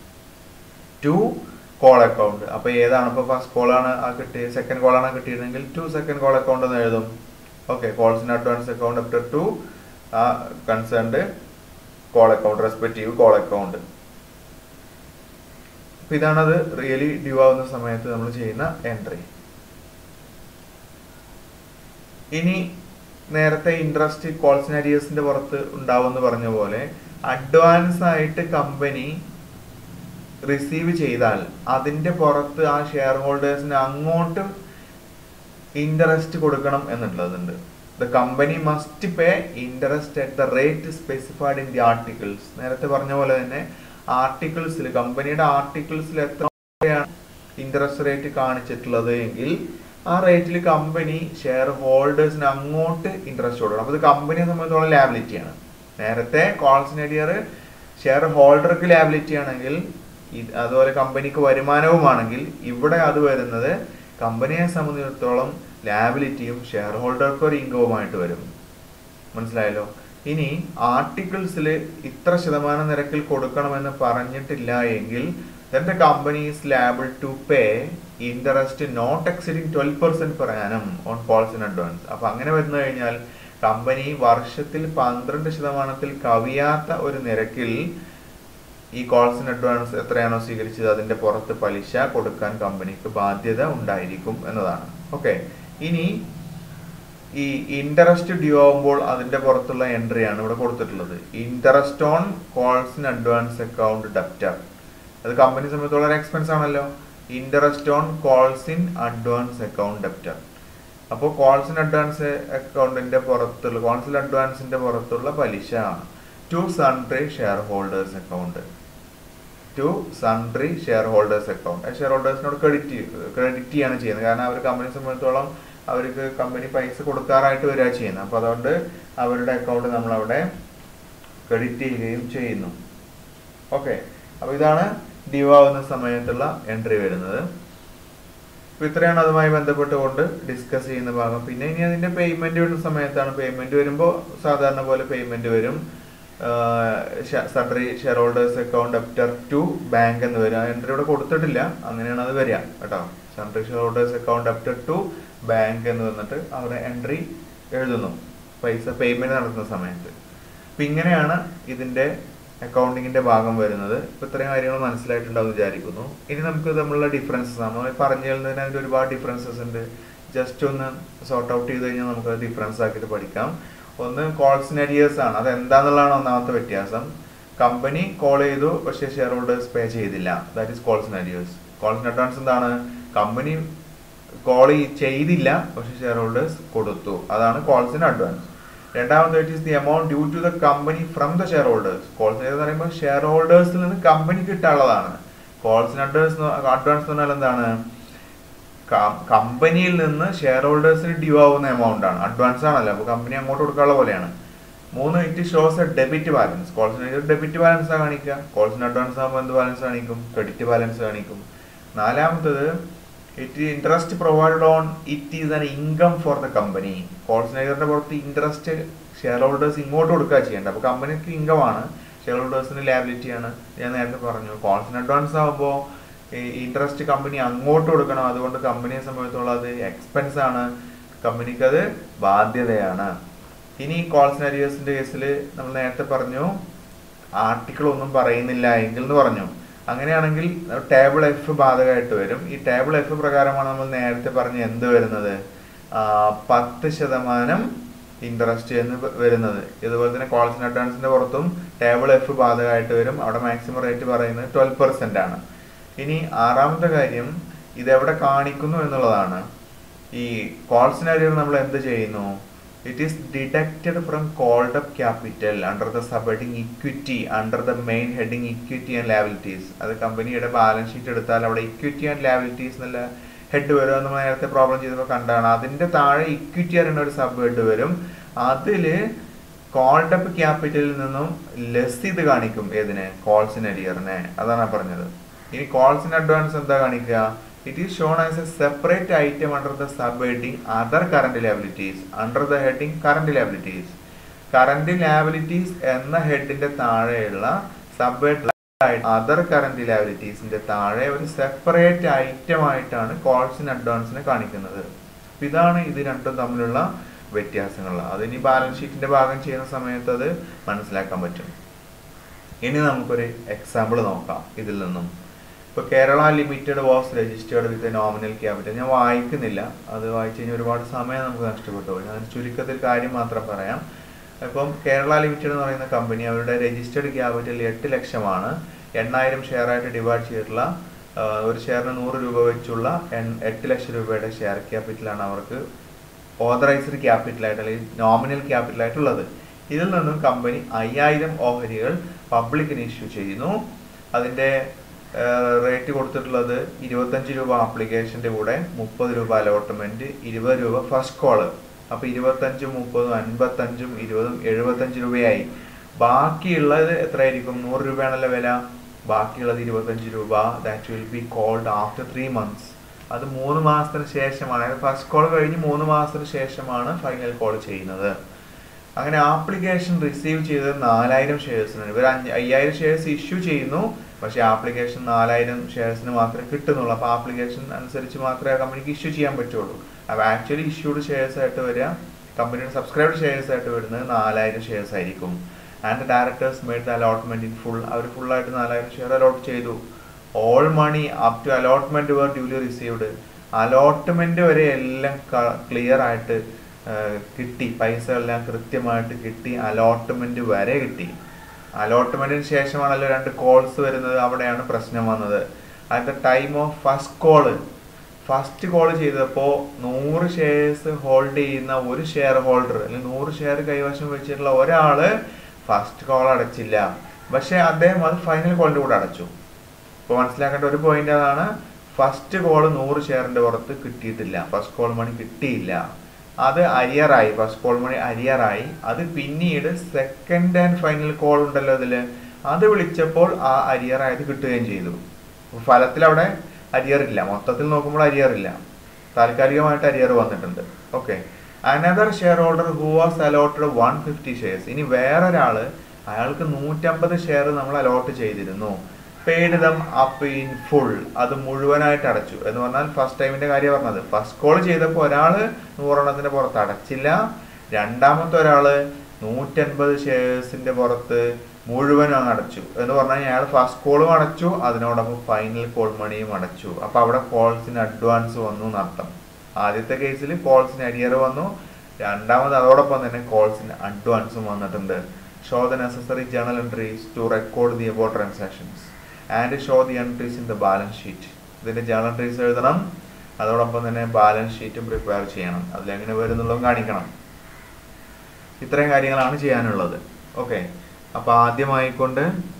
to call account അപ്പൊ ഏതാണ് ഇപ്പൊ ഫസ്റ്റ് കോൾ ആണ് ആ കിട്ടിയത് സെക്കൻഡ് കോൾ ആണ് കിട്ടിയതെങ്കിൽ ടു സെക്കൻഡ് കോൾ അക്കൗണ്ട് എന്ന് എഴുതും okay calls in advance account അപ്റ്റർ to ആ concerned call account respective call account അപ്പൊ ഇതാണത് റിയലി ഡ്യൂ ആവുന്ന സമയത്ത് നമ്മൾ ചെയ്യുന്ന എൻട്രി ഇനി നേരത്തെ ഇൻട്രസ്റ്റ് കോൾസിനരിയസിന്റെ പുറത്ത് ഉണ്ടാവുമെന്ന് പറഞ്ഞ പോലെ അഡ്വാൻസ് ആയിട്ട് കമ്പനി റിസീവ് ചെയ്താൽ അതിന്റെ പുറത്ത് ആ ഷെയർ ഹോൾഡേഴ്സിന് അങ്ങോട്ടും ഇൻട്രസ്റ്റ് കൊടുക്കണം എന്നുള്ളതുണ്ട് the company must pay interest at the rate specified in the articles നേരത്തെ പറഞ്ഞ പോലെ തന്നെ ആർട്ടിക്കിൾസിൽ കമ്പനിയുടെ ആർട്ടിക്കിൾസിൽ എത്രയാണ് ഇൻട്രസ്റ്റ് റേറ്റ് കാണിച്ചിട്ടുള്ളത് എങ്കിൽ ആ റേറ്റിൽ കമ്പനി ഷെയർ ഹോൾഡേഴ്സിന് അങ്ങോട്ട് ഇൻട്രസ്റ്റ് കൊടുക്കണം അപ്പോൾ ഇത് കമ്പനിയെ സംബന്ധിച്ചോളം ലാബിലിറ്റിയാണ് നേരത്തെ കോൾസിനേഡിയർ ഷെയർ ഹോൾഡർക്ക് ലാബിലിറ്റി ആണെങ്കിൽ ഇത് അതുപോലെ കമ്പനിക്ക് വരുമാനവുമാണെങ്കിൽ ഇവിടെ അത് വരുന്നത് കമ്പനിയെ സംബന്ധിച്ചിടത്തോളം ലാബിലിറ്റിയും ഷെയർ ഹോൾഡർക്ക് ഒരു ഇൻകവുമായിട്ട് വരും മനസ്സിലായല്ലോ ഇനി ആർട്ടിക്കിൾസിൽ ഇത്ര ശതമാനം നിരക്കിൽ കൊടുക്കണമെന്ന് പറഞ്ഞിട്ടില്ല എങ്കിൽ then the company is liable to pay interest not exceeding 12% per annum on calls in advance അപ്പൊ അങ്ങനെ വന്നു കഴിഞ്ഞാൽ കമ്പനി വർഷത്തിൽ പന്ത്രണ്ട് ശതമാനത്തിൽ കവിയാത്ത ഒരു നിരക്കിൽ ഈ കോൾസ് ഇൻ അഡ്വാൻസ് എത്രയാണോ സ്വീകരിച്ചത് അതിന്റെ പുറത്ത് പലിശ കൊടുക്കാൻ കമ്പനിക്ക് ബാധ്യത ഉണ്ടായിരിക്കും എന്നതാണ് ഓക്കെ ഇനി ഈ ഇൻട്രസ്റ്റ് ഡ്യൂ ആവുമ്പോൾ അതിന്റെ പുറത്തുള്ള എൻട്രിയാണ് ഇവിടെ കൊടുത്തിട്ടുള്ളത് interest on calls in advance account debtor അത് കമ്പനി സംബന്ധിച്ചുള്ള ഒരു എക്സ്പെൻസ് ആണല്ലോ interest on calls in advance account debtor അപ്പോൾ കോൾസ് ഇൻ അഡ്വാൻസ് അക്കൗണ്ടിന്റെ പുറത്തുള്ള കോൾസ് ഇൻ അഡ്വാൻസിന്റെ പുറത്തുള്ള പലിശ to sundry share holders account to sundry share holders account share ഹോൾഡേഴ്സിനോട് ക്രെഡിറ്റ് ക്രെഡിറ്റ് ചെയ്യാണ് ചെയ്യുന്നത് കാരണം അവർ കമ്പനി സംബന്ധിച്ചോളം അവർക്ക് കമ്പനി പൈസ കൊടുക്കാറായിട്ട് വരിക ചെയ്യുന്നത് അപ്പോൾ അതുകൊണ്ട് അവരുടെ അക്കൗണ്ട് നമ്മൾ അവിടെ ക്രെഡിറ്റ് ചെയ്യുകയും ചെയ്യുന്നു ഓക്കെ അപ്പോൾ ഇതാണ് ഡ്യൂ ആവുന്ന സമയത്തുള്ള എൻട്രി വരുന്നത് അപ്പോൾ ഇത്രയാണ് അതുമായി ബന്ധപ്പെട്ടുകൊണ്ട് ഡിസ്കസ് ചെയ്യുന്ന ഭാഗം പിന്നെ ഇനി അതിന്റെ പേയ്മെന്റ് വരുന്ന സമയത്താണ് പേയ്മെന്റ് വരുമ്പോൾ സാധാരണ പോലെ പേയ്മെന്റ് വരും sundry share holders account അപ്റ്റർ to bank എന്ന് വരും ആ എൻട്രി ഇവിടെ കൊടുത്തിട്ടില്ല അങ്ങനെയാണ് അത് വരിക കേട്ടോ sundry share holders account അപ്റ്റർ to bank എന്ന് വന്നിട്ട് അവിടെ എൻട്രി എഴുതുന്നു പൈസ പേയ്മെന്റ് നടത്തുന്ന സമയത്ത് അപ്പൊ ഇങ്ങനെയാണ് ഇതിന്റെ അക്കൗണ്ടിങ്ങിന്റെ ഭാഗം വരുന്നത് ഇപ്പൊ ഇത്രയും കാര്യങ്ങൾ മനസ്സിലായിട്ടുണ്ടാവും വിചാരിക്കുന്നു ഇനി നമുക്ക് തമ്മിലുള്ള ഡിഫറൻസസ് നമ്മൾ പറഞ്ഞു തരുന്നതിന് അതിന്റെ ഒരുപാട് ഡിഫറൻസസ് ഉണ്ട് ജസ്റ്റ് ഒന്ന് സോർട്ട് ഔട്ട് ചെയ്ത് കഴിഞ്ഞാൽ നമുക്ക് ഡിഫറൻസ് ആക്കിയിട്ട് പഠിക്കാം ഒന്ന് കോൾസ് അരിയേഴ്സ് ആണ് അത് എന്താന്നുള്ളതാണ് ഒന്നാമത്തെ വ്യത്യാസം കമ്പനി കോൾ ചെയ്തു പക്ഷേ ഷെയർ ഹോൾഡേഴ്സ് പേ ചെയ്തില്ല that is calls arrears calls advance എന്താണ് കമ്പനി കോൾ ചെയ്തില്ല പക്ഷെ ഷെയർ ഹോൾഡേഴ്സ് കൊടുത്തു അതാണ് കോൾസിന് അഡ്വാൻസ് രണ്ടാമത് it is the amount due to the company from the share holders calls എന്ന് പറയുമ്പോൾ ഷെയർ ഹോൾഡേഴ്സിൽ നിന്ന് കമ്പനി കിട്ടാനുള്ളതാണ് കോൾസിന് അഡ്വാൻസ് അഡ്വാൻസ് എന്ന് പറഞ്ഞാൽ എന്താണ് കമ്പനിയിൽ നിന്ന് ഷെയർ ഹോൾഡേഴ്സിന് ഡ്യൂ ആവുന്ന എമൗണ്ട് ആണ് അഡ്വാൻസ് ആണല്ലോ അപ്പോൾ കമ്പനി അങ്ങോട്ട് കൊടുക്കാനുള്ള പോലെയാണ് മൂന്ന് it shows a debit balance കോൾസിന് debit balance ആ കാണിക്കുക കോൾസിന് അഡ്വാൻസ് ആകുമ്പോൾ എന്ത് ബാലൻസ് കാണിക്കും ക്രെഡിറ്റ് ബാലൻസ് കാണിക്കും നാലാമത്തത് it interest provide on it is an income for the company കോൾസിനേജറിന്റെ പുറത്ത് ഇൻട്രസ്റ്റ് ഷെയർ ഹോൾഡേഴ്സ് ഇങ്ങോട്ട് കൊടുക്കുക ചെയ്യേണ്ടത് അപ്പോൾ കമ്പനിക്ക് ഇൻകം ആണ് ഷെയർ ഹോൾഡേഴ്സിന് ലാബിലിറ്റി ആണ് ഞാൻ നേരത്തെ പറഞ്ഞു കോൾസിന് അഡ്വാൻസ് ആകുമ്പോൾ ഇൻട്രസ്റ്റ് കമ്പനി അങ്ങോട്ട് കൊടുക്കണം അതുകൊണ്ട് കമ്പനിയെ സംബന്ധിച്ചോളം അത് എക്സ്പെൻസ് ആണ് കമ്പനിക്ക് അത് ബാധ്യതയാണ് ഇനി കോൾസിന് അരിയേഴ്സിന്റെ കേസിൽ നമ്മൾ നേരത്തെ പറഞ്ഞു ആർട്ടിക്കിൾ ഒന്നും പറയുന്നില്ല എങ്കിൽ എന്ന് പറഞ്ഞു അങ്ങനെയാണെങ്കിൽ ടേബിൾ എഫ് ബാധകമായിട്ട് വരും ഈ ടേബിൾ എഫ് പ്രകാരമാണ് നമ്മൾ നേരത്തെ പറഞ്ഞ എന്ത് വരുന്നത് ആ, പത്ത് ശതമാനം ഇൻട്രസ്റ്റ് എന്ന് വ- വരുന്നത് ഇതുപോലെ തന്നെ കോൾസിന് അഡ്വാൻസിന്റെ പുറത്തും ടേബിൾ എഫ് ബാധകമായിട്ട് വരും അവിടെ മാക്സിമം റേറ്റ് പറയുന്നത് ട്വൽവ് പെർസെന്റ് ആണ് ഇനി ആറാമത്തെ കാര്യം ഇതെവിടെ കാണിക്കുന്നു എന്നുള്ളതാണ് ഈ കോൾ സിനാരിയോ നമ്മൾ എന്ത് ചെയ്യുന്നു it is deducted from called up capital under the sub heading equity under the main heading equity and liabilities അത് കമ്പനിയുടെ ബാലൻസ് ഷീറ്റ് എടുത്താൽ അവിടെ ഇക്വിറ്റി ആൻഡ് ലാബിലിറ്റീസ് എന്നുള്ള ഹെഡ് വരും അത് നമ്മൾ നേരത്തെ പ്രോബ്ലം ചെയ്തപ്പോൾ കണ്ടാണ് അതിന്റെ താഴെ ഇക്വിറ്റി പറയുന്ന ഒരു സബ് ഹെഡ് വരും അതില് കോൾഡ് അപ്പ് ക്യാപിറ്റലിൽ നിന്നും ലെസ് ചെയ്ത് കാണിക്കും ഏതിനെ കോൾസിന് അരിയറിനെ അതാണ് ഞാൻ പറഞ്ഞത് ഇനി കോൾസിന് അഡ്വാൻസ് എന്താ കാണിക്കുക it is shown as a separate item under the sub heading other current liabilities under the heading current liabilities current liabilities എന്ന ഹെഡിന്റെ താഴെയുള്ള സബ് ഹെഡ് അതർ കറന്റ് ലാബിലിറ്റീസിന്റെ താഴെ ഒരു സെപ്പറേറ്റ് ഐറ്റം ആയിട്ടാണ് കോൾസിന് അഡ്വാൻസിനെ കാണിക്കുന്നത് അപ്പൊ ഇതാണ് ഇത് രണ്ടും തമ്മിലുള്ള വ്യത്യാസങ്ങൾ അത് ഇനി ബാലൻസ് ഷീറ്റിന്റെ ഭാഗം ചെയ്യുന്ന സമയത്ത് അത് മനസ്സിലാക്കാൻ പറ്റും ഇനി നമുക്കൊരു എക്സാമ്പിൾ നോക്കാം ഇതിൽ നിന്നും ഇപ്പൊ Kerala limited was registered with nominal capital ഞാൻ വായിക്കുന്നില്ല അത് വായിച്ചു കഴിഞ്ഞാൽ ഒരുപാട് സമയം നമുക്ക് നഷ്ടപ്പെട്ടു പോകും ഞാൻ ചുരുക്കത്തിൽ കാര്യം മാത്രം പറയാം ഇപ്പം കേരള ലിമിറ്റഡ് എന്ന് പറയുന്ന കമ്പനി അവരുടെ രജിസ്റ്റേർഡ് ക്യാപിറ്റൽ എട്ട് ലക്ഷമാണ് എണ്ണായിരം ഷെയർ ആയിട്ട് ഡിവൈഡ് ചെയ്തിട്ടുള്ള ആ, ഒരു ഷെയറിന് നൂറ് രൂപ വെച്ചുള്ള എൺ- എട്ട് ലക്ഷം രൂപയുടെ ഷെയർ ക്യാപിറ്റലാണ് അവർക്ക് ഓതറൈസ്ഡ് ക്യാപിറ്റലായിട്ട് അല്ലെങ്കിൽ നോമിനൽ ക്യാപിറ്റലായിട്ടുള്ളത് ഇതിൽ നിന്നും കമ്പനി അയ്യായിരം ഓഹരികൾ പബ്ലിക്കിന് ഇഷ്യൂ ചെയ്യുന്നു അതിന്റെ റേറ്റ് കൊടുത്തിട്ടുള്ളത് ഇരുപത്തഞ്ച് രൂപ ആപ്ലിക്കേഷന്റെ കൂടെ മുപ്പത് രൂപ അലോട്ട്മെന്റ് ഇരുപത് രൂപ ഫസ്റ്റ് കോള് അപ്പൊ ഇരുപത്തഞ്ചും മുപ്പതും അൻപത്തഞ്ചും ഇരുപതും എഴുപത്തഞ്ച് രൂപയായി ബാക്കിയുള്ളത് എത്രയായിരിക്കും നൂറ് രൂപയാണല്ലോ വില ബാക്കിയുള്ളത് ഇരുപത്തഞ്ച് രൂപ that will be called after three months അത് മൂന്ന് മാസത്തിന് ശേഷമാണ് അതായത് ഫസ്റ്റ് കോൾ കഴിഞ്ഞ് മൂന്ന് മാസത്തിന് ശേഷമാണ് ഫൈനൽ കോൾ ചെയ്യുന്നത് അങ്ങനെ ആപ്ലിക്കേഷൻ റിസീവ് ചെയ്തത് നാലായിരം ഷെയർസിനാണ് ഇവർ അഞ്ച് അയ്യായിരം ഷെയർസ് ഇഷ്യൂ ചെയ്യുന്നു പക്ഷേ ആപ്ലിക്കേഷൻ നാലായിരം ഷെയർസിന് മാത്രമേ കിട്ടുന്നുള്ളൂ അപ്പോൾ ആപ്ലിക്കേഷൻ അനുസരിച്ച് മാത്രമേ ആ കമ്പനിക്ക് ഇഷ്യൂ ചെയ്യാൻ പറ്റുള്ളൂ അപ്പോൾ ആക്ച്വലി ഇഷ്യൂഡ് ഷെയർസ് ആയിട്ട് വരിക കമ്പനിയുടെ സബ്സ്ക്രൈബ്ഡ് ഷെയർസ് ആയിട്ട് വരുന്നത് നാലായിരം ഷെയർസ് ആയിരിക്കും and directors made the allotment in full അവർ ഫുൾ ആയിട്ട് നാലായിരം ഷെയർ അലോട്ട് ചെയ്തു all money up to allotment were duly received allotment വരെ എല്ലാം ക്ലിയർ ആയിട്ട് ആ, കിട്ടി പൈസ എല്ലാം കൃത്യമായിട്ട് കിട്ടി അലോട്ട്മെന്റ് വരെ കിട്ടി അലോട്ട്മെന്റിന് ശേഷമാണല്ലോ രണ്ട് കോൾസ് വരുന്നത് അവിടെയാണ് പ്രശ്നം വന്നത് at the time of first call first call ചെയ്തപ്പോൾ നൂറ് ഷെയർസ് ഹോൾഡ് ചെയ്യുന്ന ഒരു ഷെയർ ഹോൾഡർ അല്ലെങ്കിൽ നൂറ് ഷെയർ കൈവശം വെച്ചിട്ടുള്ള ഒരാള് ഫസ്റ്റ് കോൾ അടച്ചില്ല പക്ഷെ അദ്ദേഹം അത് ഫൈനൽ കോളിന്റെ കൂടെ അടച്ചു ഇപ്പോൾ മനസ്സിലാക്കേണ്ട ഒരു പോയിന്റ് അതാണ് ഫസ്റ്റ് കോൾ നൂറ് ഷെയറിന്റെ പുറത്ത് കിട്ടിയിട്ടില്ല ഫസ്റ്റ് കോൾ മണി കിട്ടിയില്ല അത് അരിയറായി ഫസ്റ്റ് കോൾ മണി അരിയറായി അത് പിന്നീട് സെക്കൻഡ് ആൻഡ് ഫൈനൽ കോൾ ഉണ്ടല്ലോ അതില് അത് വിളിച്ചപ്പോൾ ആ അരിയറായത് കിട്ടുകയും ചെയ്തു അപ്പൊ ഫലത്തിൽ അവിടെ അരിയർ ഇല്ല മൊത്തത്തിൽ നോക്കുമ്പോൾ അരിയർ ഇല്ല താൽക്കാലികമായിട്ട് അരിയർ വന്നിട്ടുണ്ട് okay another share holder who was allotted one fifty shares ഇനി വേറൊരാള് അയാൾക്ക് നൂറ്റമ്പത് ഷെയർ നമ്മൾ അലോട്ട് ചെയ്തിരുന്നു paid them up in full അത് മുഴുവനായിട്ട് അടച്ചു എന്ന് പറഞ്ഞാൽ ഫസ്റ്റ് ടൈമിന്റെ കാര്യം പറഞ്ഞത് ഫസ്റ്റ് കോൾ ചെയ്തപ്പോൾ ഒരാള് നൂറെണ്ണത്തിന്റെ പുറത്ത് അടച്ചില്ല രണ്ടാമത്തെ ഒരാള് നൂറ്റൻപത് ഷെയർസിന്റെ പുറത്ത് മുഴുവനും അങ്ങ് അടച്ചു എന്ന് പറഞ്ഞാൽ അയാൾ ഫസ്റ്റ് കോളും അടച്ചു അതിനോടൊപ്പം ഫൈനൽ കോൾ മണിയും അടച്ചു അപ്പൊ അവിടെ കോൾസിന് അഡ്വാൻസ് വന്നു എന്നർത്ഥം ആദ്യത്തെ കേസിൽ കോൾസിന് അരിയർ വന്നു രണ്ടാമത് അതോടൊപ്പം തന്നെ കോൾസിന് അഡ്വാൻസും വന്നിട്ടുണ്ട് show the necessary journal entries to record the about transactions and show the entries in the balance sheet ഇതിന്റെ ജേണൽ എൻട്രീസ് എഴുതണം അതോടൊപ്പം തന്നെ ബാലൻസ് ഷീറ്റും പ്രിപ്പയർ ചെയ്യണം അതിലെങ്ങനെ വരുന്നുള്ളതും കാണിക്കണം ഇത്രയും കാര്യങ്ങളാണ് ചെയ്യാനുള്ളത് ഓക്കെ അപ്പോൾ ആദ്യമായിക്കൊണ്ട്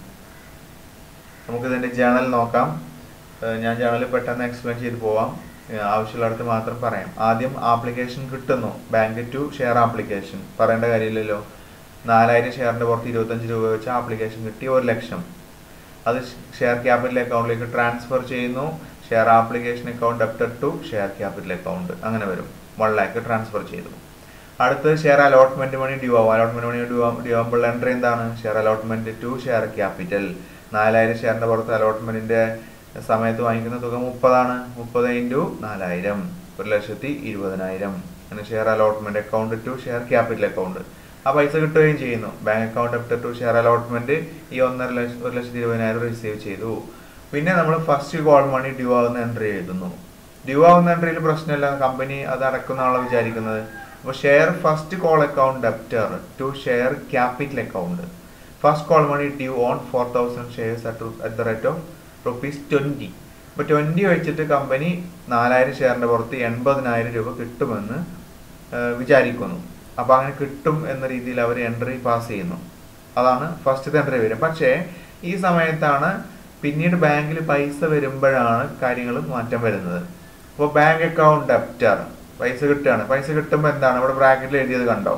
നമുക്ക് ഇതിന്റെ ജേണൽ നോക്കാം ഏഹ് ഞാൻ ജേണൽ പെട്ടെന്ന് എക്സ്പ്ലെയിൻ ചെയ്ത് പോവാം ഏഹ് ആവശ്യമുള്ളിടത്ത് മാത്രം പറയാം ആദ്യം ആപ്ലിക്കേഷൻ കിട്ടുന്നു ബാങ്ക് ടു ഷെയർ ആപ്ലിക്കേഷൻ പറയേണ്ട കാര്യമില്ലല്ലോ നാലായിരം ഷെയറിന്റെ പുറത്ത് ഇരുപത്തഞ്ച് രൂപ വെച്ച് ആപ്ലിക്കേഷൻ കിട്ടി ഒരു ലക്ഷം അത് ഷെയർ ക്യാപിറ്റൽ അക്കൗണ്ടിലേക്ക് ട്രാൻസ്ഫർ ചെയ്യുന്നു share application account debtor to share capital account അങ്ങനെ വരും വൺ ലാക്ക് ട്രാൻസ്ഫർ ചെയ്തു അടുത്തത് ഷെയർ അലോട്ട്മെന്റ് മണി ഡ്യൂ ആവും അലോട്ട്മെന്റ് മണി ഡ്യൂ ഡ്യൂ ആകുമ്പോൾ എൻട്രി എന്താണ് share allotment to share capital നാലായിരം ഷെയറിന്റെ പുറത്ത് അലോട്ട്മെന്റിന്റെ സമയത്ത് വാങ്ങിക്കുന്ന തുക മുപ്പതാണ് മുപ്പത് ഇൻറ്റു നാലായിരം ഒരു ലക്ഷത്തി ഇരുപതിനായിരം അങ്ങനെ share allotment account to share capital account ആ പൈസ കിട്ടുകയും ചെയ്യുന്നു bank account debtor to share allotment ഈ ഒന്നര ലക്ഷം ഒരു ലക്ഷത്തി ഇരുപതിനായിരം റിസീവ് ചെയ്തു പിന്നെ നമ്മൾ ഫസ്റ്റ് കോൾ മണി ഡ്യൂ ആവുന്ന എൻട്രി എഴുതുന്നു ഡ്യൂ ആവുന്ന എൻട്രിയിൽ പ്രശ്നമില്ല കമ്പനി അത് അടക്കുന്നതാണല്ലോ വിചാരിക്കുന്നത് അപ്പോൾ share first call account debtor to share capital account first call money due on four thousand shares at at the rate of rupees twenty ഇപ്പോൾ ട്വൻറ്റി വെച്ചിട്ട് കമ്പനി നാലായിരം ഷെയറിൻ്റെ പുറത്ത് എൺപതിനായിരം രൂപ കിട്ടുമെന്ന് ആ, വിചാരിക്കുന്നു അപ്പോൾ അങ്ങനെ കിട്ടും എന്ന രീതിയിൽ അവർ എൻട്രി പാസ് ചെയ്യുന്നു അതാണ് ഫസ്റ്റത്തെ എൻട്രി വരും പക്ഷേ ഈ സമയത്താണ് പിന്നീട് ബാങ്കിൽ പൈസ വരുമ്പോഴാണ് കാര്യങ്ങൾ മാറ്റം വരുന്നത് അപ്പോൾ ബാങ്ക് അക്കൗണ്ട് ഡെപ്റ്റർ പൈസ കിട്ടുകയാണ് പൈസ കിട്ടുമ്പോൾ എന്താണ് ഇവിടെ ബ്രാക്കറ്റിൽ എഴുതിയത് കണ്ടോ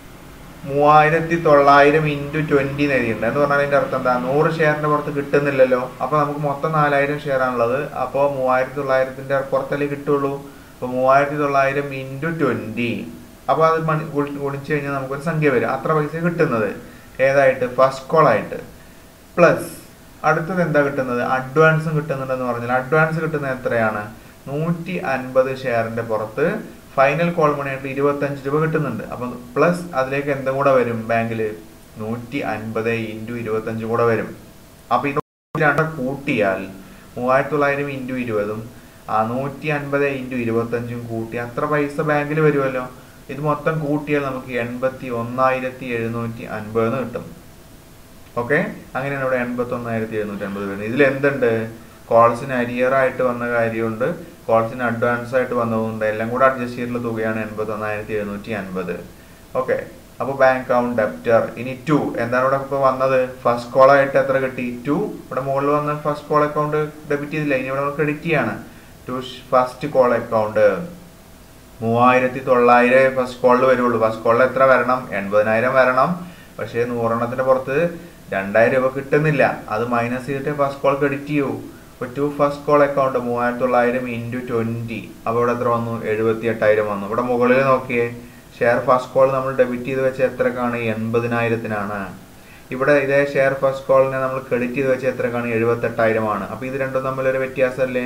മൂവായിരത്തി തൊള്ളായിരം ഇൻറ്റു ട്വന്റി എഴുതിയിട്ടുണ്ട് എന്ന് പറഞ്ഞാൽ അതിന്റെ അർത്ഥം എന്താ നൂറ് ഷെയറിന്റെ പുറത്ത് കിട്ടുന്നില്ലല്ലോ അപ്പൊ നമുക്ക് മൊത്തം നാലായിരം ഷെയർ ആണുള്ളത് അപ്പോൾ മൂവായിരത്തി തൊള്ളായിരത്തിന്റെ പുറത്തല്ലേ കിട്ടുള്ളൂ അപ്പൊ മൂവായിരത്തി തൊള്ളായിരം ഇൻറ്റു ട്വന്റി അപ്പൊ അത് മണി ഗുണി- ഗുണിച്ച് കഴിഞ്ഞാൽ നമുക്കൊരു സംഖ്യ വരും അത്ര പൈസ കിട്ടുന്നത് ഏതായിട്ട് ഫസ്റ്റ് കോൾ ആയിട്ട് പ്ലസ് അടുത്തത് എന്താ കിട്ടുന്നത് അഡ്വാൻസും കിട്ടുന്നുണ്ടെന്ന് പറഞ്ഞാൽ അഡ്വാൻസ് കിട്ടുന്നത് എത്രയാണ് നൂറ്റി അൻപത് ഷെയറിന്റെ പുറത്ത് ഫൈനൽ കോൾ മണിയായിട്ട് ഇരുപത്തഞ്ച് രൂപ കിട്ടുന്നുണ്ട് അപ്പം പ്ലസ് അതിലേക്ക് എന്തും കൂടെ വരും ബാങ്കിൽ നൂറ്റി അൻപത് ഇൻറ്റു ഇരുപത്തഞ്ച് കൂടെ വരും അപ്പൊ ഇത് രണ്ട കൂട്ടിയാൽ മൂവായിരത്തി തൊള്ളായിരം ഇൻറ്റു ഇരുപതും ആ നൂറ്റി അൻപത് ഇൻറ്റു ഇരുപത്തഞ്ചും കൂട്ടി അത്ര പൈസ ബാങ്കിൽ വരുമല്ലോ ഇത് മൊത്തം കൂട്ടിയാൽ നമുക്ക് എൺപത്തി ഒന്നായിരത്തി എഴുന്നൂറ്റി അൻപത് കിട്ടും ഓക്കെ അങ്ങനെയാണ് ഇവിടെ എൺപത്തി ഒന്നായിരത്തി എഴുന്നൂറ്റി അൻപത് വരുന്നത് ഇതിൽ എന്തുണ്ട് കോൾസിന് അരിയർ ആയിട്ട് വന്ന കാര്യമുണ്ട് കോൾസിന് അഡ്വാൻസ് ആയിട്ട് വന്നതുകൊണ്ട് എല്ലാം കൂടെ അഡ്ജസ്റ്റ് ചെയ്തിട്ടുള്ള തുകയാണ് എൺപത്തി ഒന്നായിരത്തി എഴുന്നൂറ്റി അൻപത് ഓക്കെ അപ്പോൾ ബാങ്ക് അക്കൗണ്ട് ഡെപ്റ്റർ ഇനി ടു എന്താണ് ഇവിടെ ഇപ്പോൾ വന്നത് ഫസ്റ്റ് കോൾ ആയിട്ട് എത്ര കിട്ടി ടു ഇവിടെ മുകളിൽ വന്ന ഫസ്റ്റ് കോൾ അക്കൗണ്ട് ഡെബിറ്റ് ചെയ്തില്ല ഇനി ഇവിടെ ക്രെഡിറ്റ് ചെയ്യാണ് ടു ഫസ്റ്റ് കോൾ അക്കൗണ്ട് മൂവായിരത്തി തൊള്ളായിരം ഫസ്റ്റ് കോളിൽ വരുള്ളൂ ഫസ്റ്റ് കോളിൽ എത്ര വരണം എൺപതിനായിരം വരണം പക്ഷേ നൂറെണ്ണത്തിന്റെ പുറത്ത് രണ്ടായിരം രൂപ കിട്ടുന്നില്ല അത് മൈനസ് ചെയ്തിട്ട് ഫസ്റ്റ് കോൾ ക്രെഡിറ്റ് ചെയ്യൂ ഇപ്പൊ ടു ഫസ്റ്റ് കോൾ അക്കൗണ്ട് മൂവായിരത്തി തൊള്ളായിരം ഇൻറ്റു ട്വന്റി അപ്പോൾ ഇവിടെ എത്ര വന്നു എഴുപത്തി എട്ടായിരം വന്നു ഇവിടെ മുകളിൽ നോക്കിയേ ഷെയർ ഫസ്റ്റ് കോൾ നമ്മൾ ഡെബിറ്റ് ചെയ്ത് വെച്ച എത്രക്കാണ് എൺപതിനായിരത്തിനാണ് ഇവിടെ ഇതേ ഷെയർ ഫസ്റ്റ് കോളിനെ നമ്മൾ ക്രെഡിറ്റ് ചെയ്ത് വെച്ച എത്രക്കാണ് എഴുപത്തെട്ടായിരമാണ് അപ്പൊ ഇത് രണ്ടും തമ്മിലൊരു വ്യത്യാസമല്ലേ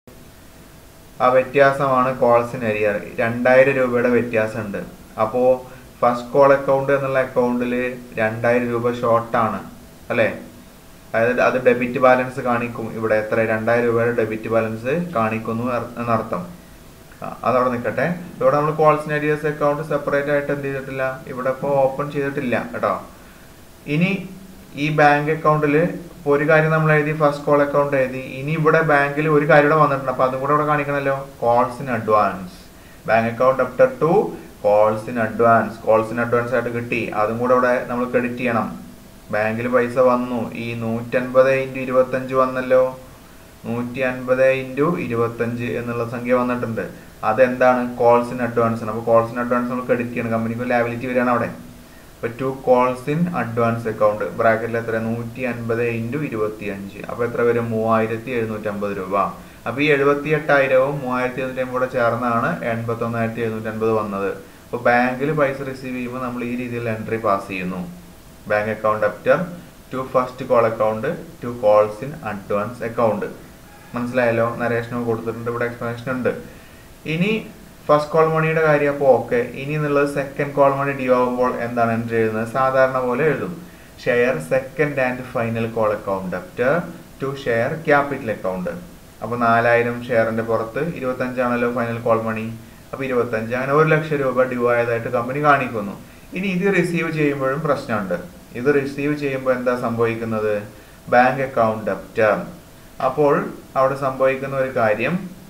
ആ വ്യത്യാസമാണ് കോൾസിന് അരിയർ രണ്ടായിരം രൂപയുടെ വ്യത്യാസമുണ്ട് അപ്പോൾ ഫസ്റ്റ് കോൾ അക്കൗണ്ട് എന്നുള്ള അക്കൗണ്ടിൽ രണ്ടായിരം രൂപ ഷോർട്ടാണ് അല്ലേ അതായത് അത് ഡെബിറ്റ് ബാലൻസ് കാണിക്കും ഇവിടെ എത്ര രണ്ടായിരം രൂപയുടെ ഡെബിറ്റ് ബാലൻസ് കാണിക്കുന്നു അർ- എന്നർത്ഥം ആ, അതവിടെ നിൽക്കട്ടെ ഇവിടെ നമ്മൾ കോൾസിന് അരിയേഴ്സ് അക്കൗണ്ട് സെപ്പറേറ്റ് ആയിട്ട് എന്ത് ചെയ്തിട്ടില്ല ഇവിടെ ഇപ്പോൾ ഓപ്പൺ ചെയ്തിട്ടില്ല കേട്ടോ ഇനി ഈ ബാങ്ക് അക്കൗണ്ടിൽ ഇപ്പോൾ ഒരു കാര്യം നമ്മൾ എഴുതി ഫസ്റ്റ് കോൾ അക്കൗണ്ട് എഴുതി ഇനി ഇവിടെ ബാങ്കിൽ ഒരു കാര്യം ഇവിടെ വന്നിട്ടുണ്ട് അപ്പൊ അതും കൂടെ ഇവിടെ കാണിക്കണമല്ലോ calls in advance bank account അപ്റ്റർ to calls in advance calls in advance ആയിട്ട് കിട്ടി അതും കൂടെ ഇവിടെ നമ്മൾ ക്രെഡിറ്റ് ചെയ്യണം ബാങ്കിൽ പൈസ വന്നു ഈ നൂറ്റൻപത് ഇൻറ്റു ഇരുപത്തഞ്ച് വന്നല്ലോ നൂറ്റി അൻപത് ഇൻറ്റു ഇരുപത്തഞ്ച് എന്നുള്ള സംഖ്യ വന്നിട്ടുണ്ട് അതെന്താണ് കോൾസ് ഇൻ അഡ്വാൻസ് ആണ് അപ്പോൾ കോൾസ് ഇൻ അഡ്വാൻസ് നമ്മൾ ക്രെഡിറ്റ് ചെയ്യണം കമ്പനിക്ക് ലാബിലിറ്റി വരികയാണ് അവിടെ അപ്പോൾ to calls in advance account ബ്രാക്കറ്റിൽ എത്ര നൂറ്റി അൻപത് ഇൻറ്റു ഇരുപത്തി അഞ്ച് അപ്പോൾ എത്ര വരും മൂവായിരത്തി എഴുന്നൂറ്റി അമ്പത് രൂപ അപ്പോൾ ഈ എഴുപത്തി എട്ടായിരവും മൂവായിരത്തി എഴുന്നൂറ്റി അമ്പത് കൂടെ ചേർന്നാണ് എൺപത്തി ഒന്നായിരത്തി എഴുന്നൂറ്റി അൻപത് വന്നത് അപ്പോൾ ബാങ്കിൽ പൈസ റിസീവ് ചെയ്യുമ്പോൾ നമ്മൾ ഈ രീതിയിൽ എൻട്രി പാസ് ചെയ്യുന്നു bank account അപ്റ്റർ to first call account to calls in advance account മനസ്സിലായല്ലോ നരേഷനും കൊടുത്തിട്ടുണ്ട് ഇവിടെ എക്സ്പ്ലനേഷൻ ഉണ്ട് ഇനി ഫസ്റ്റ് കോൾ മണിയുടെ കാര്യം അപ്പോൾ ഓക്കെ ഇനി എന്നുള്ളത് സെക്കൻഡ് കോൾ മണി ഡ്യൂ ആകുമ്പോൾ എന്താണ് എൻട്രി എഴുതുന്നത് സാധാരണ പോലെ എഴുതും share second and final call account അപ്റ്റർ to share capital account അപ്പോൾ നാലായിരം ഷെയറിന്റെ പുറത്ത് ഇരുപത്തഞ്ചാണല്ലോ ഫൈനൽ കോൾ മണി അപ്പൊ ഇരുപത്തഞ്ച് അങ്ങനെ ഒരു ലക്ഷം രൂപ ഡ്യൂ ആയതായിട്ട് കമ്പനി കാണിക്കുന്നു ഇനി ഇത് റിസീവ് ചെയ്യുമ്പോഴും പ്രശ്നമുണ്ട് ഇത് റിസീവ് ചെയ്യുമ്പോൾ എന്താ സംഭവിക്കുന്നത് ബാങ്ക് അക്കൗണ്ട് ഡെപ്റ്റർ അപ്പോൾ അവിടെ സംഭവിക്കുന്ന ഒരു കാര്യം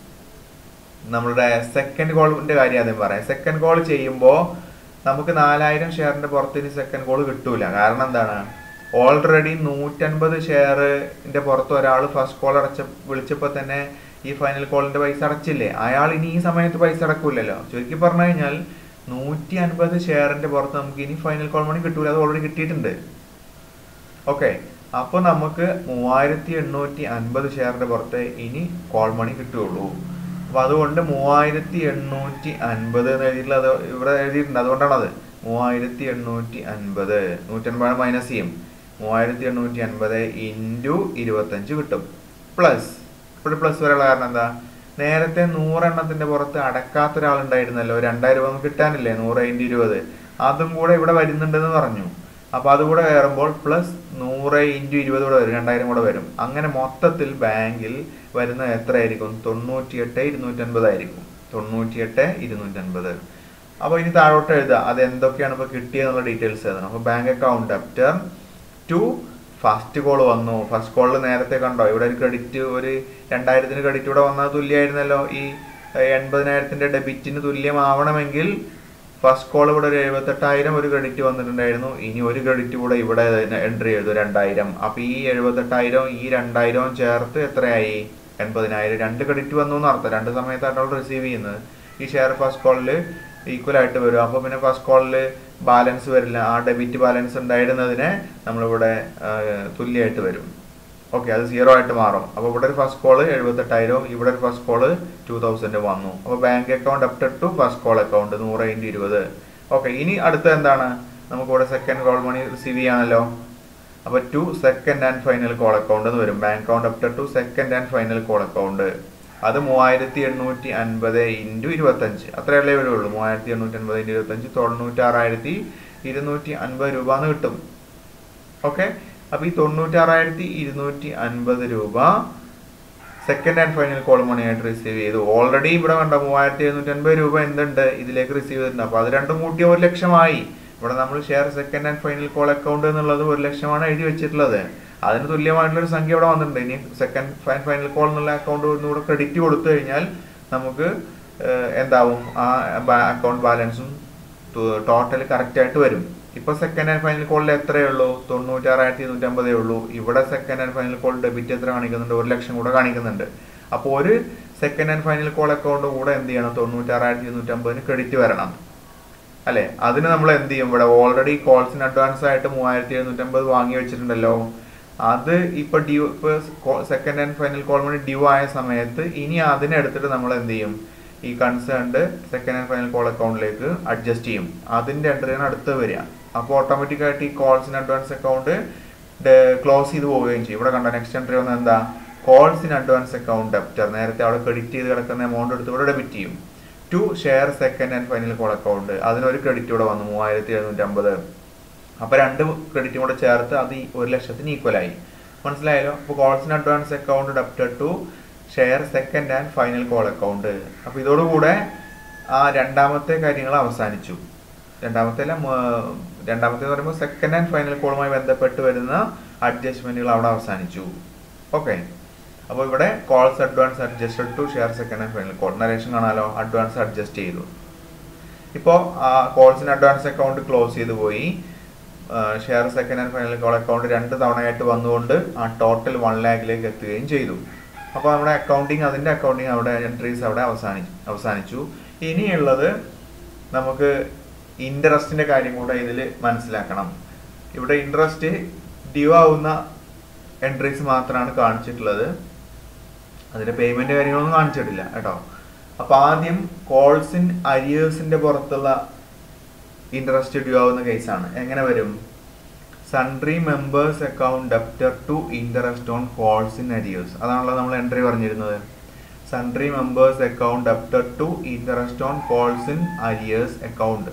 നമ്മളുടെ സെക്കൻഡ് കോളിന്റെ കാര്യം ആദ്യം പറയാം സെക്കൻഡ് കോൾ ചെയ്യുമ്പോൾ നമുക്ക് നാലായിരം ഷെയറിന്റെ പുറത്ത് ഇനി സെക്കൻഡ് കോൾ കിട്ടൂല കാരണം എന്താണ് ഓൾറെഡി നൂറ്റൻപത് ഷെയറിന്റെ പുറത്ത് ഒരാൾ ഫസ്റ്റ് കോൾ അടച്ച വിളിച്ചപ്പോൾ തന്നെ ഈ ഫൈനൽ കോളിന്റെ പൈസ അടച്ചില്ലേ അയാൾ ഇനി ഈ സമയത്ത് പൈസ അടക്കൂലല്ലോ ചുരുക്കി പറഞ്ഞു കഴിഞ്ഞാൽ നൂറ്റി അൻപത് ഷെയറിന്റെ പുറത്ത് നമുക്ക് ഇനി ഫൈനൽ കോൾ മണി കിട്ടൂല അത് ഓൾറെഡി കിട്ടിയിട്ടുണ്ട് ഓക്കെ അപ്പോൾ നമുക്ക് മൂവായിരത്തി എണ്ണൂറ്റി അൻപത് ഷെയറിന്റെ പുറത്ത് ഇനി കോൾ മണി കിട്ടുകയുള്ളൂ അപ്പൊ അതുകൊണ്ട് മൂവായിരത്തി എണ്ണൂറ്റി അൻപത് എന്ന് എഴുതിയിട്ടുള്ള അത് ഇവിടെ എഴുതിയിട്ടുണ്ട് അതുകൊണ്ടാണ് അത് മൂവായിരത്തി എണ്ണൂറ്റി അൻപത് നൂറ്റൻപത് മൈനസ് ചെയ്യും മൂവായിരത്തി എണ്ണൂറ്റി അൻപത് ഇൻറ്റു ഇരുപത്തഞ്ച് കിട്ടും പ്ലസ് ഇവിടെ പ്ലസ് വരെയുള്ള കാരണം എന്താ നേരത്തെ നൂറെണ്ണത്തിന്റെ പുറത്ത് അടക്കാത്ത ഒരാളുണ്ടായിരുന്നല്ലോ രണ്ടായിരം രൂപ നമുക്ക് കിട്ടാനില്ലേ നൂറ് ഇൻറ്റു ഇരുപത് അതും കൂടെ ഇവിടെ വരുന്നുണ്ടെന്ന് പറഞ്ഞു അപ്പൊ അതുകൂടെ കയറുമ്പോൾ പ്ലസ് നൂറ് ഇൻറ്റു ഇരുപത് കൂടെ വരും രണ്ടായിരം കൂടെ വരും അങ്ങനെ മൊത്തത്തിൽ ബാങ്കിൽ വരുന്ന എത്രയായിരിക്കും തൊണ്ണൂറ്റിയെട്ട് ഇരുന്നൂറ്റൻപതായിരിക്കും തൊണ്ണൂറ്റിയെട്ട് ഇരുന്നൂറ്റൻപത് അപ്പോൾ ഇനി താഴോട്ട് എഴുതുക അത് എന്തൊക്കെയാണ് ഇപ്പോൾ കിട്ടിയെന്നുള്ള ഡീറ്റെയിൽസ് എഴുതണം അപ്പോൾ bank account debtor to first call വന്നു ഫസ്റ്റ് കോളിൽ നേരത്തെ കണ്ടോ ഇവിടെ ഒരു ക്രെഡിറ്റ് ഒരു രണ്ടായിരത്തിന് ക്രെഡിറ്റ് ഇവിടെ വന്നത് തുല്യമായിരുന്നല്ലോ ഈ ഏഹ്, എൺപതിനായിരത്തിന്റെ ഡെബിറ്റിന് തുല്യമാവണമെങ്കിൽ ഫസ്റ്റ് കോൾ ഇവിടെ ഒരു എഴുപത്തെട്ടായിരം ഒരു ക്രെഡിറ്റ് വന്നിട്ടുണ്ടായിരുന്നു ഇനി ഒരു ക്രെഡിറ്റ് കൂടെ ഇവിടെ എൻട്രി ചെയ്തു രണ്ടായിരം അപ്പൊ ഈ എഴുപത്തെട്ടായിരം ഈ രണ്ടായിരവും ചേർത്ത് എത്രയായി എൺപതിനായിരം രണ്ട് ക്രെഡിറ്റ് വന്നു എന്ന് അർത്ഥം രണ്ട് സമയത്തായിട്ടാണ് റിസീവ് ചെയ്യുന്നത് ഈ ഷെയർ ഫസ്റ്റ് കോളിൽ ഈക്വൽ ആയിട്ട് വരും അപ്പോൾ പിന്നെ ഫസ്റ്റ് കോളിൽ ബാലൻസ് വരില്ല ആ ഡെബിറ്റ് ബാലൻസ് ഉണ്ടായിരുന്നതിനെ നമ്മളിവിടെ ആ, തുല്യമായിട്ട് വരും ഓക്കെ അത് സീറോ ആയിട്ട് മാറും അപ്പോൾ ഇവിടെ ഒരു ഫസ്റ്റ് കോള് എഴുപത്തെട്ടായിരം ഇവിടെ ഒരു ഫസ്റ്റ് കോള് ടൂ തൗസൻഡ് വന്നു അപ്പോൾ bank account അപ്റ്റർ to first call account നൂറ് ഇൻറ്റു ഇരുപത് ഓക്കെ ഇനി അടുത്ത എന്താണ് നമുക്ക് ഇവിടെ സെക്കൻഡ് കോൾ മണി റിസീവ് ചെയ്യാണല്ലോ അപ്പോൾ to second and final call account എന്ന് വരും bank account അപ്റ്റർ to second and final call account അത് മൂവായിരത്തി എണ്ണൂറ്റി അൻപത് ഇൻറ്റു ഇരുപത്തഞ്ച് അത്രയല്ലേ വരുള്ളൂ മൂവായിരത്തി എണ്ണൂറ്റി അൻപത് ഇൻറ്റു ഇരുപത്തഞ്ച് തൊണ്ണൂറ്റാറായിരത്തി ഇരുന്നൂറ്റി അൻപത് രൂപ എന്ന് കിട്ടും ഓക്കെ അപ്പൊ ഈ തൊണ്ണൂറ്റാറായിരത്തി ഇരുന്നൂറ്റി അൻപത് രൂപ second and final call money ആയിട്ട് റിസീവ് ചെയ്തു ഓൾറെഡി ഇവിടെ വേണ്ട മൂവായിരത്തി എഴുന്നൂറ്റി അൻപത് രൂപ എന്തുണ്ട് ഇതിലേക്ക് റിസീവ് ചെയ്തിട്ടുണ്ട് അപ്പൊ അത് രണ്ടും കൂട്ടിയ ഒരു ലക്ഷമായി ഇവിടെ നമ്മൾ share second and final call account എന്നുള്ളത് ഒരു ലക്ഷമാണ് എഴുതി വെച്ചിട്ടുള്ളത് അതിന് തുല്യമായിട്ടുള്ള ഒരു സംഖ്യ ഇവിടെ വന്നിട്ടുണ്ട് ഇനി സെക്കൻഡ് ഫൈൻ ഫൈനൽ കോൾ എന്നുള്ള അക്കൗണ്ട് ഒന്നുകൂടെ ക്രെഡിറ്റ് കൊടുത്തു കഴിഞ്ഞാൽ നമുക്ക് ഏഹ്, എന്താവും ആ അക്കൗണ്ട് ബാലൻസും ടോട്ടൽ കറക്റ്റ് ആയിട്ട് വരും ഇപ്പൊ സെക്കൻഡ് ആൻഡ് ഫൈനൽ കോളിൽ എത്രയേ ഉള്ളൂ തൊണ്ണൂറ്റാറായിരത്തി ഇരുന്നൂറ്റമ്പതേ ഉള്ളൂ ഇവിടെ second and final call debit എത്ര കാണിക്കുന്നുണ്ട് ഒരു ലക്ഷം കൂടെ കാണിക്കുന്നുണ്ട് അപ്പോൾ ഒരു second and final call account കൂടെ എന്ത് ചെയ്യണം തൊണ്ണൂറ്റാറായിരത്തി ഇരുന്നൂറ്റമ്പതിന് ക്രെഡിറ്റ് വരണം അല്ലെ അതിന് നമ്മൾ എന്ത് ചെയ്യും ഇവിടെ ഓൾറെഡി കോൾസിന് അഡ്വാൻസ് ആയിട്ട് മൂവായിരത്തി എഴുന്നൂറ്റമ്പത് വാങ്ങി വെച്ചിട്ടുണ്ടല്ലോ അത് ഇപ്പൊ ഡ്യൂ ഇപ്പൊ second and final call money due ആയ സമയത്ത് ഇനി അതിനെടുത്തിട്ട് നമ്മൾ എന്ത് ചെയ്യും ഈ concerned second and final call അക്കൗണ്ടിലേക്ക് അഡ്ജസ്റ്റ് ചെയ്യും അതിന്റെ എൻട്രിയാണ് അടുത്ത് വരിക അപ്പോൾ ഓട്ടോമാറ്റിക് ആയിട്ട് ഈ calls in advance account close ചെയ്ത് പോവുകയും ചെയ്യും ഇവിടെ കണ്ട നെക്സ്റ്റ് എൻട്രി വന്നത് എന്താ calls in advance account debtor നേരത്തെ അവിടെ ക്രെഡിറ്റ് ചെയ്ത് കിടക്കുന്ന എമൗണ്ട് എടുത്ത് ഇവിടെ ഡെബിറ്റ് ചെയ്യും to share second and final call account അതിനൊരു ക്രെഡിറ്റ് ഇവിടെ വന്നു മൂവായിരത്തി എഴുന്നൂറ്റി അമ്പത് അപ്പൊ രണ്ട് ക്രെഡിറ്റും കൂടെ ചേർത്ത് അത് ഈ ഒരു ലക്ഷത്തിന് ഈക്വൽ ആയി മനസ്സിലായല്ലോ അപ്പോൾ calls in advance account debtor to share second and final call account അപ്പൊ ഇതോടുകൂടെ ആ രണ്ടാമത്തെ കാര്യങ്ങൾ അവസാനിച്ചു രണ്ടാമത്തെ അല്ല മ- രണ്ടാമത്തെ എന്ന് പറയുമ്പോൾ സെക്കൻഡ് ആൻഡ് ഫൈനൽ കോളുമായി ബന്ധപ്പെട്ട് വരുന്ന അഡ്ജസ്റ്റ്മെന്റുകൾ അവിടെ അവസാനിച്ചു ഓക്കെ അപ്പോൾ ഇവിടെ calls advance adjusted to share second and final call narration കാണാലോ അഡ്വാൻസ് അഡ്ജസ്റ്റ് ചെയ്തു ഇപ്പോൾ ആ കോൾസിന് അഡ്വാൻസ് അക്കൗണ്ട് ക്ലോസ് ചെയ്തു പോയി share second and final call account രണ്ട് തവണയായിട്ട് വന്നുകൊണ്ട് ആ ടോട്ടൽ വൺ ലാഖിലേക്ക് എത്തുകയും ചെയ്തു അപ്പോൾ നമ്മുടെ അക്കൗണ്ടിങ് അതിന്റെ അക്കൗണ്ടിങ് അവിടെ എൻട്രീസ് അവിടെ അവസാനിച്ചു അവസാനിച്ചു ഇനിയുള്ളത് നമുക്ക് ഇൻട്രസ്റ്റിന്റെ കാര്യം കൂടെ ഇതിൽ മനസ്സിലാക്കണം ഇവിടെ ഇൻട്രസ്റ്റ് ഡ്യൂ ആവുന്ന എൻട്രീസ് മാത്രമാണ് കാണിച്ചിട്ടുള്ളത് അതിന്റെ പേയ്മെന്റ് കാര്യങ്ങളൊന്നും കാണിച്ചിട്ടില്ല കേട്ടോ അപ്പൊ ആദ്യം കോൾസിൻ അരിയേഴ്സിന്റെ പുറത്തുള്ള ഇൻട്രസ്റ്റ് ഡ്യൂ ആവുന്ന കേസാണ് എങ്ങനെ വരും sundry members account debtor to interest on calls in arrears അതാണല്ലോ നമ്മൾ എൻട്രി പറഞ്ഞിരുന്നത് sundry members account debtor to interest on calls in arrears account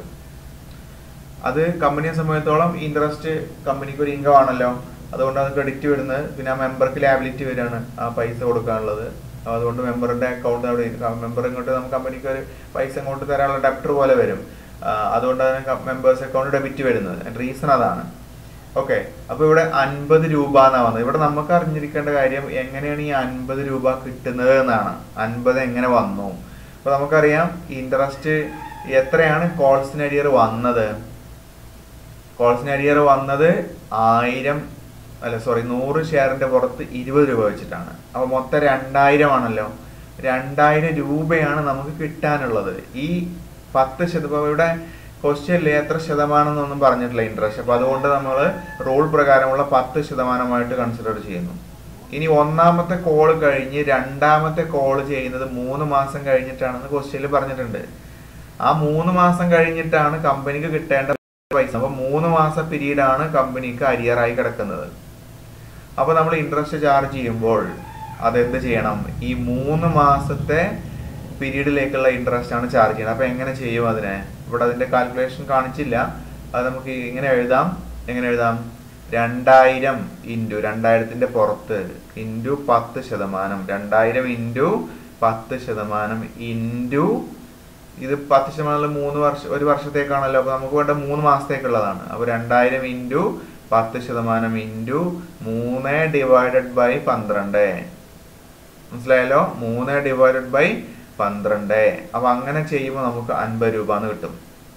അത് കമ്പനിയെ സംബന്ധിച്ചോളം ഇൻട്രസ്റ്റ് കമ്പനിക്ക് ഒരു ഇൻകം ആണല്ലോ അതുകൊണ്ട് അത് ക്രെഡിറ്റ് വരുന്നത് പിന്നെ ആ മെമ്പർക്ക് ലാബിലിറ്റി വരികയാണ് ആ പൈസ കൊടുക്കാനുള്ളത് അതുകൊണ്ട് മെമ്പറിന്റെ അക്കൗണ്ട് അവിടെ മെമ്പർ ഇങ്ങോട്ട് നമുക്ക് കമ്പനിക്ക് ഒരു പൈസ ഇങ്ങോട്ട് തരാനുള്ള ഡെപ്റ്റർ പോലെ വരും ആ, അതുകൊണ്ടാണ് മെമ്പേഴ്സ് അക്കൗണ്ട് ഡെബിറ്റ് വരുന്നത് റീസൺ അതാണ് ഓക്കെ അപ്പൊ ഇവിടെ അൻപത് രൂപ എന്നാ വന്നത് ഇവിടെ നമുക്ക് അറിഞ്ഞിരിക്കേണ്ട കാര്യം എങ്ങനെയാണ് ഈ അൻപത് രൂപ കിട്ടുന്നത് എന്നാണ് അൻപത് എങ്ങനെ വന്നു അപ്പൊ നമുക്കറിയാം ഇൻട്രസ്റ്റ് എത്രയാണ് കോൾസിന് അരിയർ വന്നത് കോൾസിന് അരിയർ വന്നത് ആയിരം അല്ല സോറി നൂറ് ഷെയറിന്റെ പുറത്ത് ഇരുപത് രൂപ വെച്ചിട്ടാണ് അപ്പൊ മൊത്തം രണ്ടായിരം ആണല്ലോ രണ്ടായിരം രൂപയാണ് നമുക്ക് കിട്ടാനുള്ളത് ഈ പത്ത് ശതമാനം ഇവിടെ ക്വസ്റ്റ്യനിൽ എത്ര ശതമാനം എന്നൊന്നും പറഞ്ഞിട്ടില്ല ഇൻട്രസ്റ്റ് അപ്പൊ അതുകൊണ്ട് നമ്മൾ റൂൾ പ്രകാരമുള്ള പത്ത് ശതമാനമായിട്ട് കൺസിഡർ ചെയ്യുന്നു ഇനി ഒന്നാമത്തെ കോൾ കഴിഞ്ഞ് രണ്ടാമത്തെ കോൾ ചെയ്യുന്നത് മൂന്ന് മാസം കഴിഞ്ഞിട്ടാണെന്ന് ക്വസ്റ്റ്യനിൽ പറഞ്ഞിട്ടുണ്ട് ആ മൂന്ന് മാസം കഴിഞ്ഞിട്ടാണ് കമ്പനിക്ക് കിട്ടേണ്ട പൈസ അപ്പൊ മൂന്ന് മാസ പീരീഡ് ആണ് കമ്പനിക്ക് അരിയറായി കിടക്കുന്നത് അപ്പൊ നമ്മൾ ഇൻട്രസ്റ്റ് ചാർജ് ചെയ്യുമ്പോൾ അതെന്ത് ചെയ്യണം ഈ മൂന്ന് മാസത്തെ പീരീഡിലേക്കുള്ള ഇൻട്രസ്റ്റ് ആണ് ചാർജ് ചെയ്യുന്നത് അപ്പൊ എങ്ങനെ ചെയ്യും അതിനെ ഇവിടെ അതിന്റെ കാൽക്കുലേഷൻ കാണിച്ചില്ല അത് നമുക്ക് ഇങ്ങനെ എഴുതാം എങ്ങനെ എഴുതാം രണ്ടായിരം ഇൻറ്റു രണ്ടായിരത്തിന്റെ പുറത്ത് ഇൻറ്റു പത്ത് ശതമാനം രണ്ടായിരം ഇൻറ്റു പത്ത് ശതമാനം ഇൻറ്റു ഇത് പത്ത് ശതമാനം മൂന്ന് വർഷം ഒരു വർഷത്തേക്കാണല്ലോ അപ്പൊ നമുക്ക് വേണ്ട മൂന്ന് മാസത്തേക്കുള്ളതാണ് അപ്പൊ രണ്ടായിരം ഇൻറ്റു പത്ത് ശതമാനം ഇൻറ്റു മൂന്ന് ഡിവൈഡഡ് ബൈ പന്ത്രണ്ട് മനസ്സിലായല്ലോ മൂന്ന് ഡിവൈഡഡ് ബൈ പന്ത്രണ്ട് അപ്പൊ അങ്ങനെ ചെയ്യുമ്പോൾ നമുക്ക് അൻപത് രൂപ എന്ന് കിട്ടും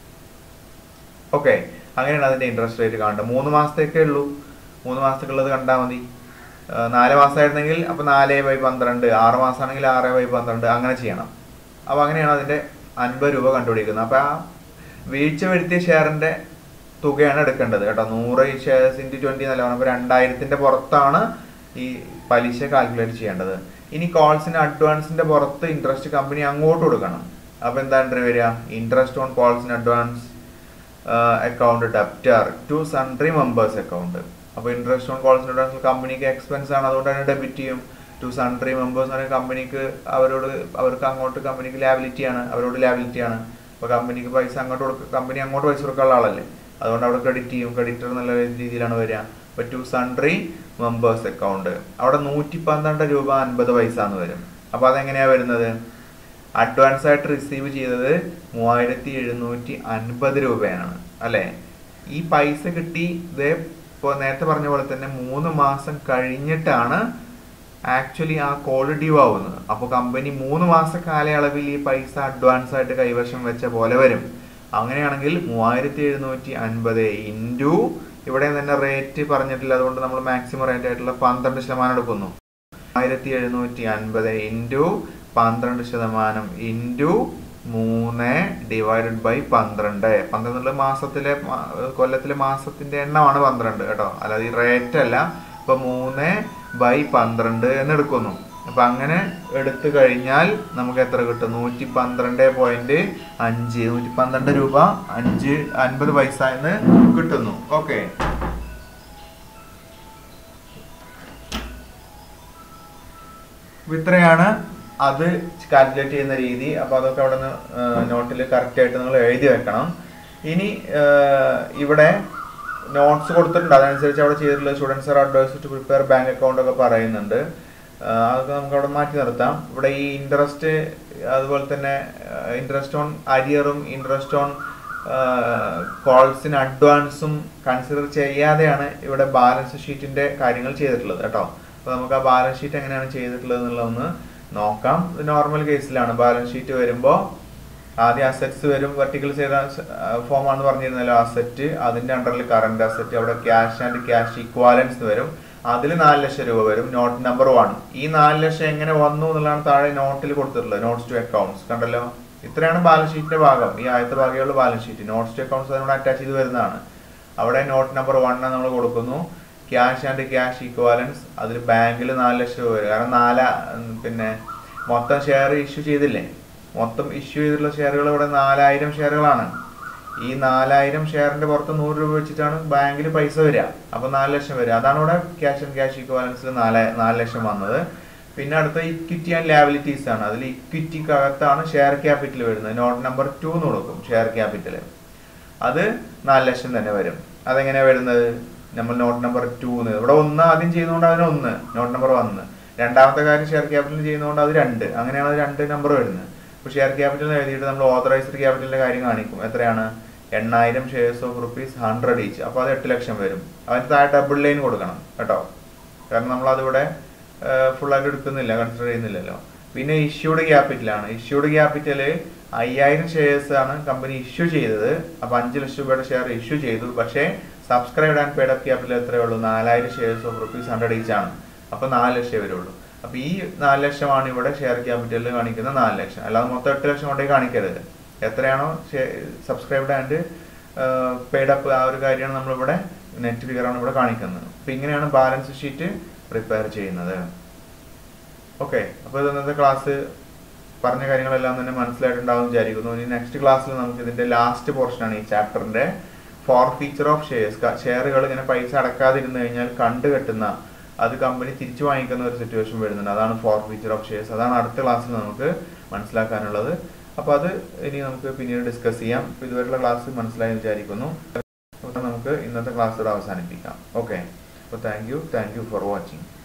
ഓക്കെ അങ്ങനെയാണ് അതിന്റെ ഇൻട്രസ്റ്റ് റേറ്റ് കാണേണ്ടത് മൂന്ന് മാസത്തേക്കേ ഉള്ളൂ മൂന്ന് മാസത്തേക്കുള്ളത് കണ്ടാൽ മതി ആ, നാല് മാസമായിരുന്നെങ്കിൽ അപ്പൊ നാല് ബൈ പന്ത്രണ്ട് ആറ് മാസമാണെങ്കിൽ ആറ് ബൈ പന്ത്രണ്ട് അങ്ങനെ ചെയ്യണം അപ്പൊ അങ്ങനെയാണ് അതിന്റെ അൻപത് രൂപ കണ്ടുപിടിക്കുന്നത് അപ്പൊ ആ വീഴ്ച വരുത്തിയ ഷെയറിന്റെ തുകയാണ് എടുക്കേണ്ടത് കേട്ടോ നൂറ് ഷെയർസ് ഇൻറ്റു ട്വന്റി എന്നല്ല പറഞ്ഞത് അപ്പൊ രണ്ടായിരത്തിന്റെ പുറത്താണ് ഈ പലിശ കാൽക്കുലേറ്റ് ചെയ്യേണ്ടത് ഇനി കോൾസിന് അഡ്വാൻസിന്റെ പുറത്ത് ഇൻട്രസ്റ്റ് കമ്പനി അങ്ങോട്ട് കൊടുക്കണം അപ്പൊ എന്താണ് വരിക ഇൻട്രസ്റ്റ് ഓൺ കോൾസിന് advance account debtor to sundry members account അപ്പോൾ ഇൻട്രസ്റ്റ് ഓൺ കോൾസിന് അഡ്വാൻസ് കമ്പനിക്ക് എക്സ്പെൻസ് ആണ് അതുകൊണ്ട് തന്നെ ഡെബിറ്റ് ചെയ്യും ടു സൺട്രി മെമ്പേഴ്സ് എന്ന് കമ്പനിക്ക് അവരോട് അവർക്ക് അങ്ങോട്ട് കമ്പനിക്ക് ലാബിലിറ്റി ആണ് അവരോട് ലാബിലിറ്റി ആണ് അപ്പോൾ കമ്പനിക്ക് പൈസ അങ്ങോട്ട് കൊടുക്കുക കമ്പനി അങ്ങോട്ട് പൈസ കൊടുക്കാനുള്ള ആളല്ലേ അതുകൊണ്ട് അവിടെ ക്രെഡിറ്റ് ചെയ്യും ക്രെഡിറ്റർ എന്നുള്ള രീതിയിലാണ് വരിക അപ്പോൾ ടു സൺട്രി മെമ്പേഴ്സ് അക്കൗണ്ട് അവിടെ നൂറ്റി പന്ത്രണ്ട് രൂപ അൻപത് പൈസ എന്ന് വരും അപ്പോൾ അതെങ്ങനെയാ വരുന്നത് അഡ്വാൻസ് ആയിട്ട് റിസീവ് ചെയ്തത് മൂവായിരത്തി എഴുന്നൂറ്റി അൻപത് രൂപയാണ് അല്ലെ ഈ പൈസ കിട്ടി ഇതേ ഇപ്പോൾ നേരത്തെ പറഞ്ഞ പോലെ തന്നെ മൂന്ന് മാസം കഴിഞ്ഞിട്ടാണ് ആക്ച്വലി ആ കോൾ ഡ്യൂ ആവുന്നത് അപ്പോൾ കമ്പനി മൂന്ന് മാസ കാലയളവിൽ ഈ പൈസ അഡ്വാൻസ് ആയിട്ട് കൈവശം വെച്ച പോലെ വരും അങ്ങനെയാണെങ്കിൽ മൂവായിരത്തി എഴുന്നൂറ്റി അൻപത് ഇൻറ്റു ഇവിടെ തന്നെ റേറ്റ് പറഞ്ഞിട്ടില്ല അതുകൊണ്ട് നമ്മൾ മാക്സിമം റേറ്റ് ആയിട്ടുള്ള പന്ത്രണ്ട് ശതമാനം എടുക്കുന്നു ആയിരത്തി എഴുന്നൂറ്റി അൻപത് ഇൻറ്റു പന്ത്രണ്ട് ശതമാനം ഇൻറ്റു മൂന്ന് ഡിവൈഡഡ് ബൈ പന്ത്രണ്ട് പന്ത്രണ്ട് മാസത്തിലെ മാ- കൊല്ലത്തിലെ മാസത്തിന്റെ എണ്ണമാണ് പന്ത്രണ്ട് കേട്ടോ അല്ലാതെ ഈ റേറ്റ് അല്ല ഇപ്പൊ മൂന്ന് ബൈ പന്ത്രണ്ട് എന്ന് എടുക്കുന്നു അപ്പൊ അങ്ങനെ എടുത്തു കഴിഞ്ഞാൽ നമുക്ക് എത്ര കിട്ടും നൂറ്റി പന്ത്രണ്ട് പോയിന്റ് അഞ്ച് നൂറ്റി പന്ത്രണ്ട് രൂപ അഞ്ച് അൻപത് പൈസ എന്ന് കിട്ടുന്നു ഓക്കെ അപ്പൊ ഇത്രയാണ് അത് കാൽക്കുലേറ്റ് ചെയ്യുന്ന രീതി അപ്പൊ അതൊക്കെ അവിടെ നിന്ന് നോട്ടിൽ കറക്റ്റ് ആയിട്ട് നിങ്ങൾ എഴുതി വെക്കണം ഇനി ഏഹ്, ഇവിടെ നോട്ട്സ് കൊടുത്തിട്ടുണ്ട് അതനുസരിച്ച് അവിടെ ചെയ്തിട്ടുള്ള students are advise to prepare bank account ഒക്കെ പറയുന്നുണ്ട് ഏഹ്, അതൊക്കെ നമുക്ക് അവിടെ മാറ്റി നിർത്താം ഇവിടെ ഈ ഇൻട്രസ്റ്റ് അതുപോലെ തന്നെ ഇൻട്രസ്റ്റ് ഓൺ അരിയറും ഇൻട്രസ്റ്റ് ഓൺ കോൾസിന് അഡ്വാൻസും കൺസിഡർ ചെയ്യാതെയാണ് ഇവിടെ ബാലൻസ് ഷീറ്റിന്റെ കാര്യങ്ങൾ ചെയ്തിട്ടുള്ളത് കേട്ടോ അപ്പൊ നമുക്ക് ആ ബാലൻസ് ഷീറ്റ് എങ്ങനെയാണ് ചെയ്തിട്ടുള്ളത് എന്നുള്ളതൊന്ന് നോക്കാം നോർമൽ കേസിലാണ് ബാലൻസ് ഷീറ്റ് വരുമ്പോൾ ആദ്യം അസറ്റ്സ് വരും വെർട്ടിക്കൽ ചെയ്ത ഫോം ആണെന്ന് പറഞ്ഞിരുന്നല്ലോ അസറ്റ് അതിന്റെ അണ്ടറിൽ കറന്റ് അസറ്റ് അവിടെ ക്യാഷ് ആൻഡ് ക്യാഷ് ഇക്വാലൻസ് വരും അതിൽ നാല് ലക്ഷം രൂപ വരും നോട്ട് നമ്പർ വൺ ഈ നാല് ലക്ഷം എങ്ങനെ വന്നു എന്നുള്ളതാണ് താഴെ നോട്ടിൽ കൊടുത്തിട്ടുള്ളത് നോട്ട്സ് ടു അക്കൗണ്ട്സ് കണ്ടല്ലോ ഇത്രയാണ് ബാലൻസ് ഷീറ്റിന്റെ ഭാഗം ഈ ആദ്യത്തെ ഭാഗമുള്ള balance sheet notes to accounts അതിനോട് അറ്റാച്ച് ചെയ്ത് വരുന്നതാണ് അവിടെ നോട്ട് നമ്പർ വൺ നമ്മൾ കൊടുക്കുന്നു ക്യാഷ് ആൻഡ് ക്യാഷ് ഈക്വാലൻസ് അതിൽ ബാങ്കിൽ നാല് ലക്ഷം രൂപ വരും കാരണം നാല ഉം, പിന്നെ മൊത്തം ഷെയർ ഇഷ്യൂ ചെയ്തില്ലേ മൊത്തം ഇഷ്യൂ ചെയ്തിട്ടുള്ള ഷെയറുകൾ ഇവിടെ നാലായിരം ഷെയറുകളാണ് ഈ നാലായിരം ഷെയറിന്റെ പുറത്ത് നൂറ് രൂപ വെച്ചിട്ടാണ് ബാങ്കിൽ പൈസ വരിക അപ്പൊ നാല് ലക്ഷം വരിക അതാണ് ഇവിടെ ക്യാഷ് ആൻഡ് ക്യാഷ് ഇക്വാലൻസിൽ നാല് നാല് ലക്ഷം വന്നത് പിന്നെ അടുത്ത ഇക്വിറ്റി ആൻഡ് ലാബിലിറ്റീസ് ആണ് അതിൽ ഇക്വിറ്റിക്കകത്താണ് ഷെയർ ക്യാപിറ്റൽ വരുന്നത് നോട്ട് നമ്പർ ടു എന്ന് കൊടുക്കും ഷെയർ ക്യാപിറ്റൽ അത് നാല് ലക്ഷം തന്നെ വരും അതെങ്ങനെയാ വരുന്നത് നമ്മൾ നോട്ട് നമ്പർ ടു ഇവിടെ ഒന്ന് ആദ്യം ചെയ്യുന്നതുകൊണ്ട് അതിന് ഒന്ന് നോട്ട് നമ്പർ വന്ന് രണ്ടാമത്തെ കാര്യം ഷെയർ ക്യാപിറ്റൽ ചെയ്യുന്നതുകൊണ്ട് അത് രണ്ട് അങ്ങനെയാണ് അത് രണ്ട് നമ്പർ വരുന്നത് അപ്പോൾ ഷെയർ ക്യാപിറ്റൽ എഴുതിയിട്ട് നമ്മൾ ഓതറൈസ്ഡ് ക്യാപിറ്റലിന്റെ കാര്യം കാണിക്കും എത്രയാണ് എണ്ണായിരം shares of rupees hundred each അപ്പോൾ അത് എട്ട് ലക്ഷം വരും അതിന് താഴെ ഡബിൾ ലൈൻ കൊടുക്കണം കേട്ടോ കാരണം നമ്മൾ അതിവിടെ ഫുൾ ആയിട്ട് എടുക്കുന്നില്ല കൺസിഡർ ചെയ്യുന്നില്ലല്ലോ പിന്നെ ഇഷ്യൂഡ് ക്യാപിറ്റലാണ് ഇഷ്യൂഡ് ക്യാപിറ്റൽ അയ്യായിരം ഷെയർസ് ആണ് കമ്പനി ഇഷ്യൂ ചെയ്തത് അപ്പോൾ അഞ്ച് ലക്ഷം രൂപയുടെ ഷെയർ ഇഷ്യൂ ചെയ്തു പക്ഷേ subscribe and paid up capital എത്രയേ ഉള്ളൂ നാലായിരം shares of rupees hundred each ആണ് അപ്പോൾ നാല് ലക്ഷം വരുള്ളൂ അപ്പോൾ ഈ നാല് ലക്ഷമാണ് ഇവിടെ ഷെയർ ക്യാപിറ്റലിൽ കാണിക്കുന്ന നാല് ലക്ഷം അല്ലാതെ മൊത്തം എട്ട് ലക്ഷം കൊണ്ടേ കാണിക്കരുത് എത്രയാണോ സബ്സ്ക്രൈബ്ഡ് ആൻഡ് പെയ്ഡ് അപ്പ് ആ ഒരു കാര്യമാണ് നമ്മളിവിടെ നെറ്റ് ഫിഗറാണ് ഇവിടെ കാണിക്കുന്നത് അപ്പോൾ ഇങ്ങനെയാണ് ബാലൻസ് ഷീറ്റ് പ്രിപ്പയർ ചെയ്യുന്നത് ഓക്കെ അപ്പോൾ ഇത് ഇന്നത്തെ ക്ലാസ് പറഞ്ഞ കാര്യങ്ങളെല്ലാം തന്നെ മനസ്സിലായിട്ടുണ്ടാവും വിചാരിക്കുന്നു ഇനി നെക്സ്റ്റ് ക്ലാസ്സിൽ നമുക്ക് ഇതിന്റെ ലാസ്റ്റ് പോർഷനാണ് ഈ ചാപ്റ്ററിന്റെ ഫോർ ഫീച്ചർ ഓഫ് ഷെയർസ് ഷെയറുകൾ ഇങ്ങനെ പൈസ അടക്കാതിരുന്നു കഴിഞ്ഞാൽ കണ്ടു കെട്ടുന്ന അത് കമ്പനി തിരിച്ചു വാങ്ങിക്കുന്ന ഒരു സിറ്റുവേഷൻ വരുന്നുണ്ട് അതാണ് ഫോർ ഫീച്ചർ ഓഫ് ഷെയർസ് അതാണ് അടുത്ത ക്ലാസ്സിൽ നമുക്ക് മനസ്സിലാക്കാനുള്ളത് അപ്പോൾ അത് ഇനി നമുക്ക് പിന്നീട് ഡിസ്കസ് ചെയ്യാം അപ്പോൾ ഇതുവരെയുള്ള ക്ലാസ് മനസ്സിലായി വിചാരിക്കുന്നു അപ്പോൾ നമുക്ക് ഇന്നത്തെ ക്ലാസ് ഇവിടെ അവസാനിപ്പിക്കാം ഓക്കെ അപ്പോൾ thank you thank you for watching